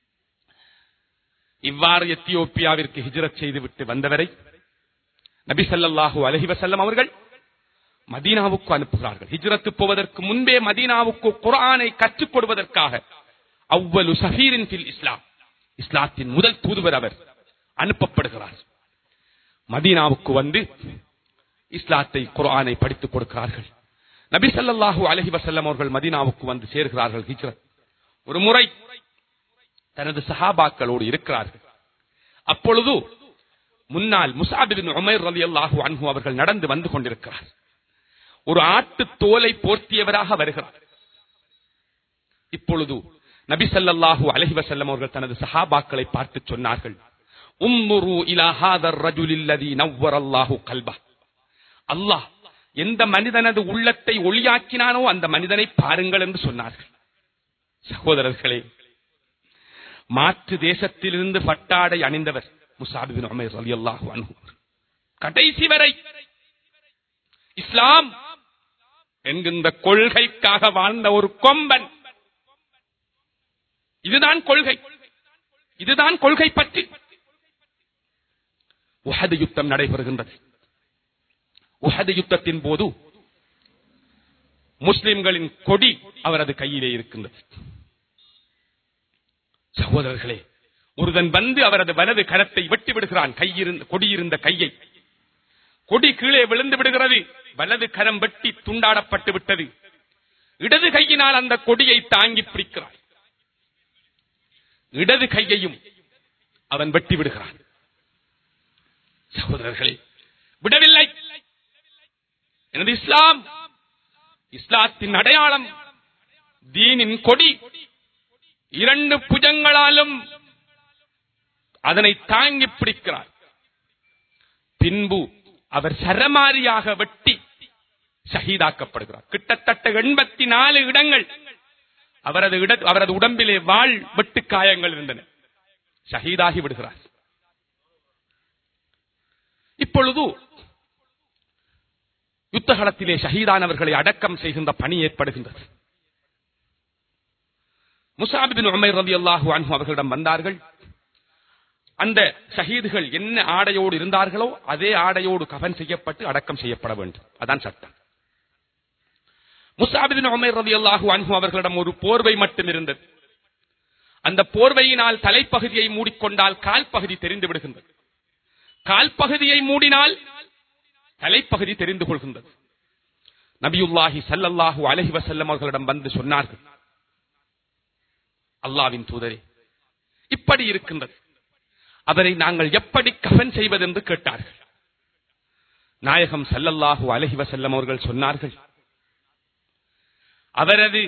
இவ்வாறு எத்தியோப்பியாவிற்கு ஹிஜ்ரத் செய்துவிட்டு வந்தவரை நபி ஸல்லல்லாஹு அலைஹி வஸல்லம் அவர்கள் மதீனாவுக்கு அனுப்புகிறார்கள் ஹிஜ்ரத்து போவதற்கு முன்பே மதீனாவுக்கு குர்ஆனை கற்றுக் கொடுவதற்காக அவ்வளு சஹீரின் ஃபில் இஸ்லாம் இஸ்லாத்தின் முதல் தூதுவர் அவர் அனுப்பப்படுகிறார் மதீனாவுக்கு வந்து இஸ்லாத்தை குர்ஆனை படித்துக் கொடுக்கிறார்கள் நபி ஸல்லல்லாஹு அலைஹி வஸல்லம் அவர்கள் மதீனாவுக்கு வந்து சேர்கிறார்கள் ஹிஜ்ரத் ஒரு முறை தனது சஹாபாக்களோடு இருக்கிறார்கள் அப்பொழுது முன்னால் முசாபிபின் உமைர் ரலியல்லாஹு அன்ஹு அவர்கள் நடந்து வந்து கொண்டிருக்கிறார் ஒரு ஆட்டு தோலை போர்த்தியவராக வருகிறார் இப்பொழுது நபி ஸல்லல்லாஹு அலைஹி வஸல்லம் அவர்கள் தனது சஹாபாக்களை பார்த்து சொன்னார்கள் உம்முரு இலா ஹாதர் ரஜுலில்லதி நவ்வரல்லாஹு கல்பா அல்லாஹ் எந்த மனிதனது உள்ளத்தை ஒளியாக்கினானோ அந்த மனிதனை பாருங்கள் என்று சொன்னார்கள் சகோதரர்களே மாற்று தேசத்திலிருந்து பட்டாடை அணிந்தவர் முசாபிபின் உமைர் ரலியல்லாஹு அன்ஹு கடைசி வரை இஸ்லாம் என்கின்ற கொள்கைக்காக வாழ்ந்த ஒரு கொம்பன் இதுதான் கொள்கை இதுதான் கொள்கை பற்றி உஹது யுத்தம் நடைபெறுகின்றது உஹது யுத்தத்தின் போது முஸ்லிம்களின் கொடி அவரது கையிலே இருக்கின்றது சகோதரர்களே ஒருவன் வந்து அவரது வலது கரத்தை வெட்டி விடுகிறான் கையிருந்த கொடியிருந்த கையை கொடி கீழே விழுந்து விடுகிறது வலது கரம் வெட்டி துண்டாடப்பட்டு விட்டது இடது கையினால் அந்த கொடியை தாங்கி பிடிக்கிறான் இடது கையையும் அவன் வெட்டி விடுகிறான் சகோதரர்களே விடவில்லை எனது இஸ்லாம் இஸ்லாத்தின் அடையாளம் தீனின் கொடி இரண்டு புஜங்களாலும் அதனை தாங்கி பிடிக்கிறார் பின்பு அவர் சரமாரியாக வெட்டி ஷஹீதாக்கப்படுகிறார் கிட்டத்தட்ட எண்பத்தி நாலு இடங்கள் அவரது இட அவரது உடம்பிலே வாழ் வெட்டு காயங்கள் இருந்தன ஷஹீதாகி விடுகிறார் இப்பொழுது யுத்தகலத்திலே ஷஹீதானவர்களை அடக்கம் செய்கின்ற பணி ஏற்படுகின்றது முசாபிபின் உமைர் ரவி அல்லாஹு அன்ஹு அவர்களிடம் வந்தார்கள் அந்த ஷஹீதுகள் என்ன ஆடையோடு இருந்தார்களோ அதே ஆடையோடு கஃன் செய்யப்பட்டு அடக்கம் செய்யப்பட வேண்டும் அதான் சட்டம் முசாபிபின் உமைர் ரவி அல்லாஹு அன்ஹு அவர்களிடம் ஒரு போர்வை மட்டும் இருந்தது அந்த போர்வையினால் தலைப்பகுதியை மூடிக்கொண்டால் கால் பகுதி தெரிந்து விடுகின்றது கால் பகுதியை மூடினால் தலைப்பகுதி தெரிந்து கொள்கின்றது நபியுல்லாஹி சல்லல்லாஹு அலைஹி வஸல்லம் அவர்களிடம் வந்து சொன்னார்கள் அல்லாவின் தூதரே இப்படி இருக்கின்றது அவரை நாங்கள் எப்படி கஃன் செய்வது என்று கேட்டார்கள் நாயகம் சல்லல்லாஹு அலைஹி வஸல்லம் அவர்கள் சொன்னார்கள் அவரது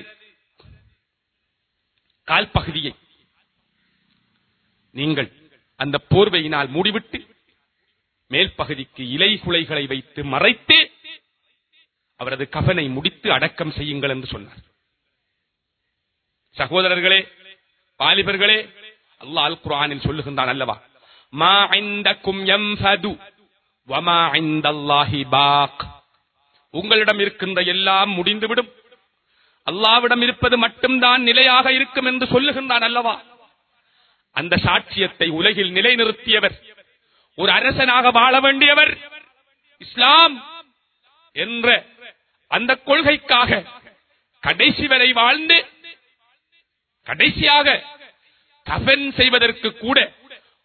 கால் பகுதியை நீங்கள் அந்த போர்வையினால் மூடிவிட்டு மேல் பகுதிக்கு இலை குலைகளை வைத்து மறைத்து அவரது கஃனை முடித்து அடக்கம் செய்யுங்கள் என்று சொன்னார் சகோதரர்களே வாலிபர்களே அல்லாஹ் அல் குர்ஆனில் சொல்லுகின்றான் அல்லவா மா இந்தக்கும் யம்ஃபது வமா இந்தல்லாஹி பாக் உங்களிடம் இருக்கின்ற எல்லாம் முடிந்துவிடும் அல்லாவிடம் இருப்பது மட்டும்தான் நிலையாக இருக்கும் என்று சொல்லுகின்றான் அல்லவா அந்த சாட்சியத்தை உலகில் நிலைநிறுத்தியவர் ஒரு அரசனாக வாழ வேண்டியவர் இஸ்லாம் என்ற அந்த கொள்கைக்காக கடைசி வரை வாழ்ந்து கடைசியாக கஃன் செய்வதற்கு கூட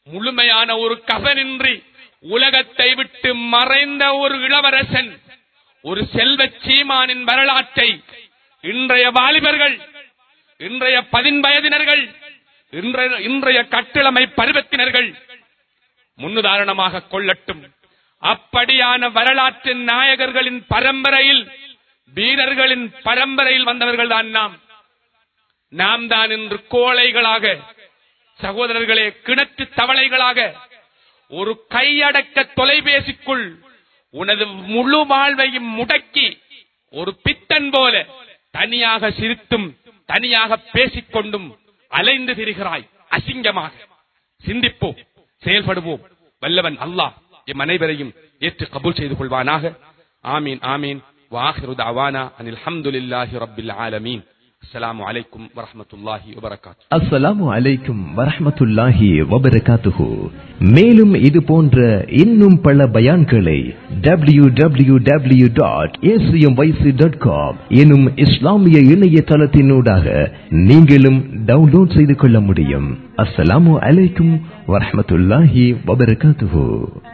முழுமையான ஒரு கவனின்றி உலகத்தை விட்டு மறைந்த ஒரு இளவரசன் ஒரு செல்வச் சீமானின் வரலாற்றை இன்றைய வாலிபர்கள் இன்றைய பதின்வயதினர்கள் இன்றைய இன்றைய கட்டிளமை பருவத்தினர்கள் முன்னுதாரணமாக கொள்ளட்டும் அப்படியான வரலாற்றின் நாயகர்களின் பரம்பரையில் வீரர்களின் பரம்பரையில் வந்தவர்கள் தான் நாம் நாம் தான் இன்று கோழைகளாக சகோதரர்களே கிணற்று தவளைகளாக ஒரு கையடக்க தொலைபேசிக்குள் உனது முழு வாழ்வையும் முடக்கி ஒரு பித்தன் போல தனியாக சிரித்தும் தனியாக பேசிக்கொண்டும் அலைந்து திரிகிறாய் அசிங்கமாக சிந்திப்போம் செயல்படுவோம் வல்லவன் அல்லாஹ் எம் அனைவரையும் ஏற்று கபூல் செய்து கொள்வானாக ஆமீன் ஆமீன் வாஹிரு தவானா அனில் ஹம்துலில்லாஹி ரப்பில் ஆலமீன் அஸ்ஸலாமு அலைக்கும் வரஹ்மத்துல்லாஹி வபரகாத்து அஸ்ஸலாமு அலைக்கும் வரஹ்மத்துல்லாஹி வபரகாத்துஹு மேலும் இது போன்ற இன்னும் பல பயான்களை W W W dot dot com எனும் இஸ்லாமிய இணையதளத்தினூடாக நீங்களும் டவுன்லோட் செய்து கொள்ள முடியும் அஸ்ஸலாமு அலைக்கும் வரஹ்மத்துல்லாஹி வபரகாத்துஹு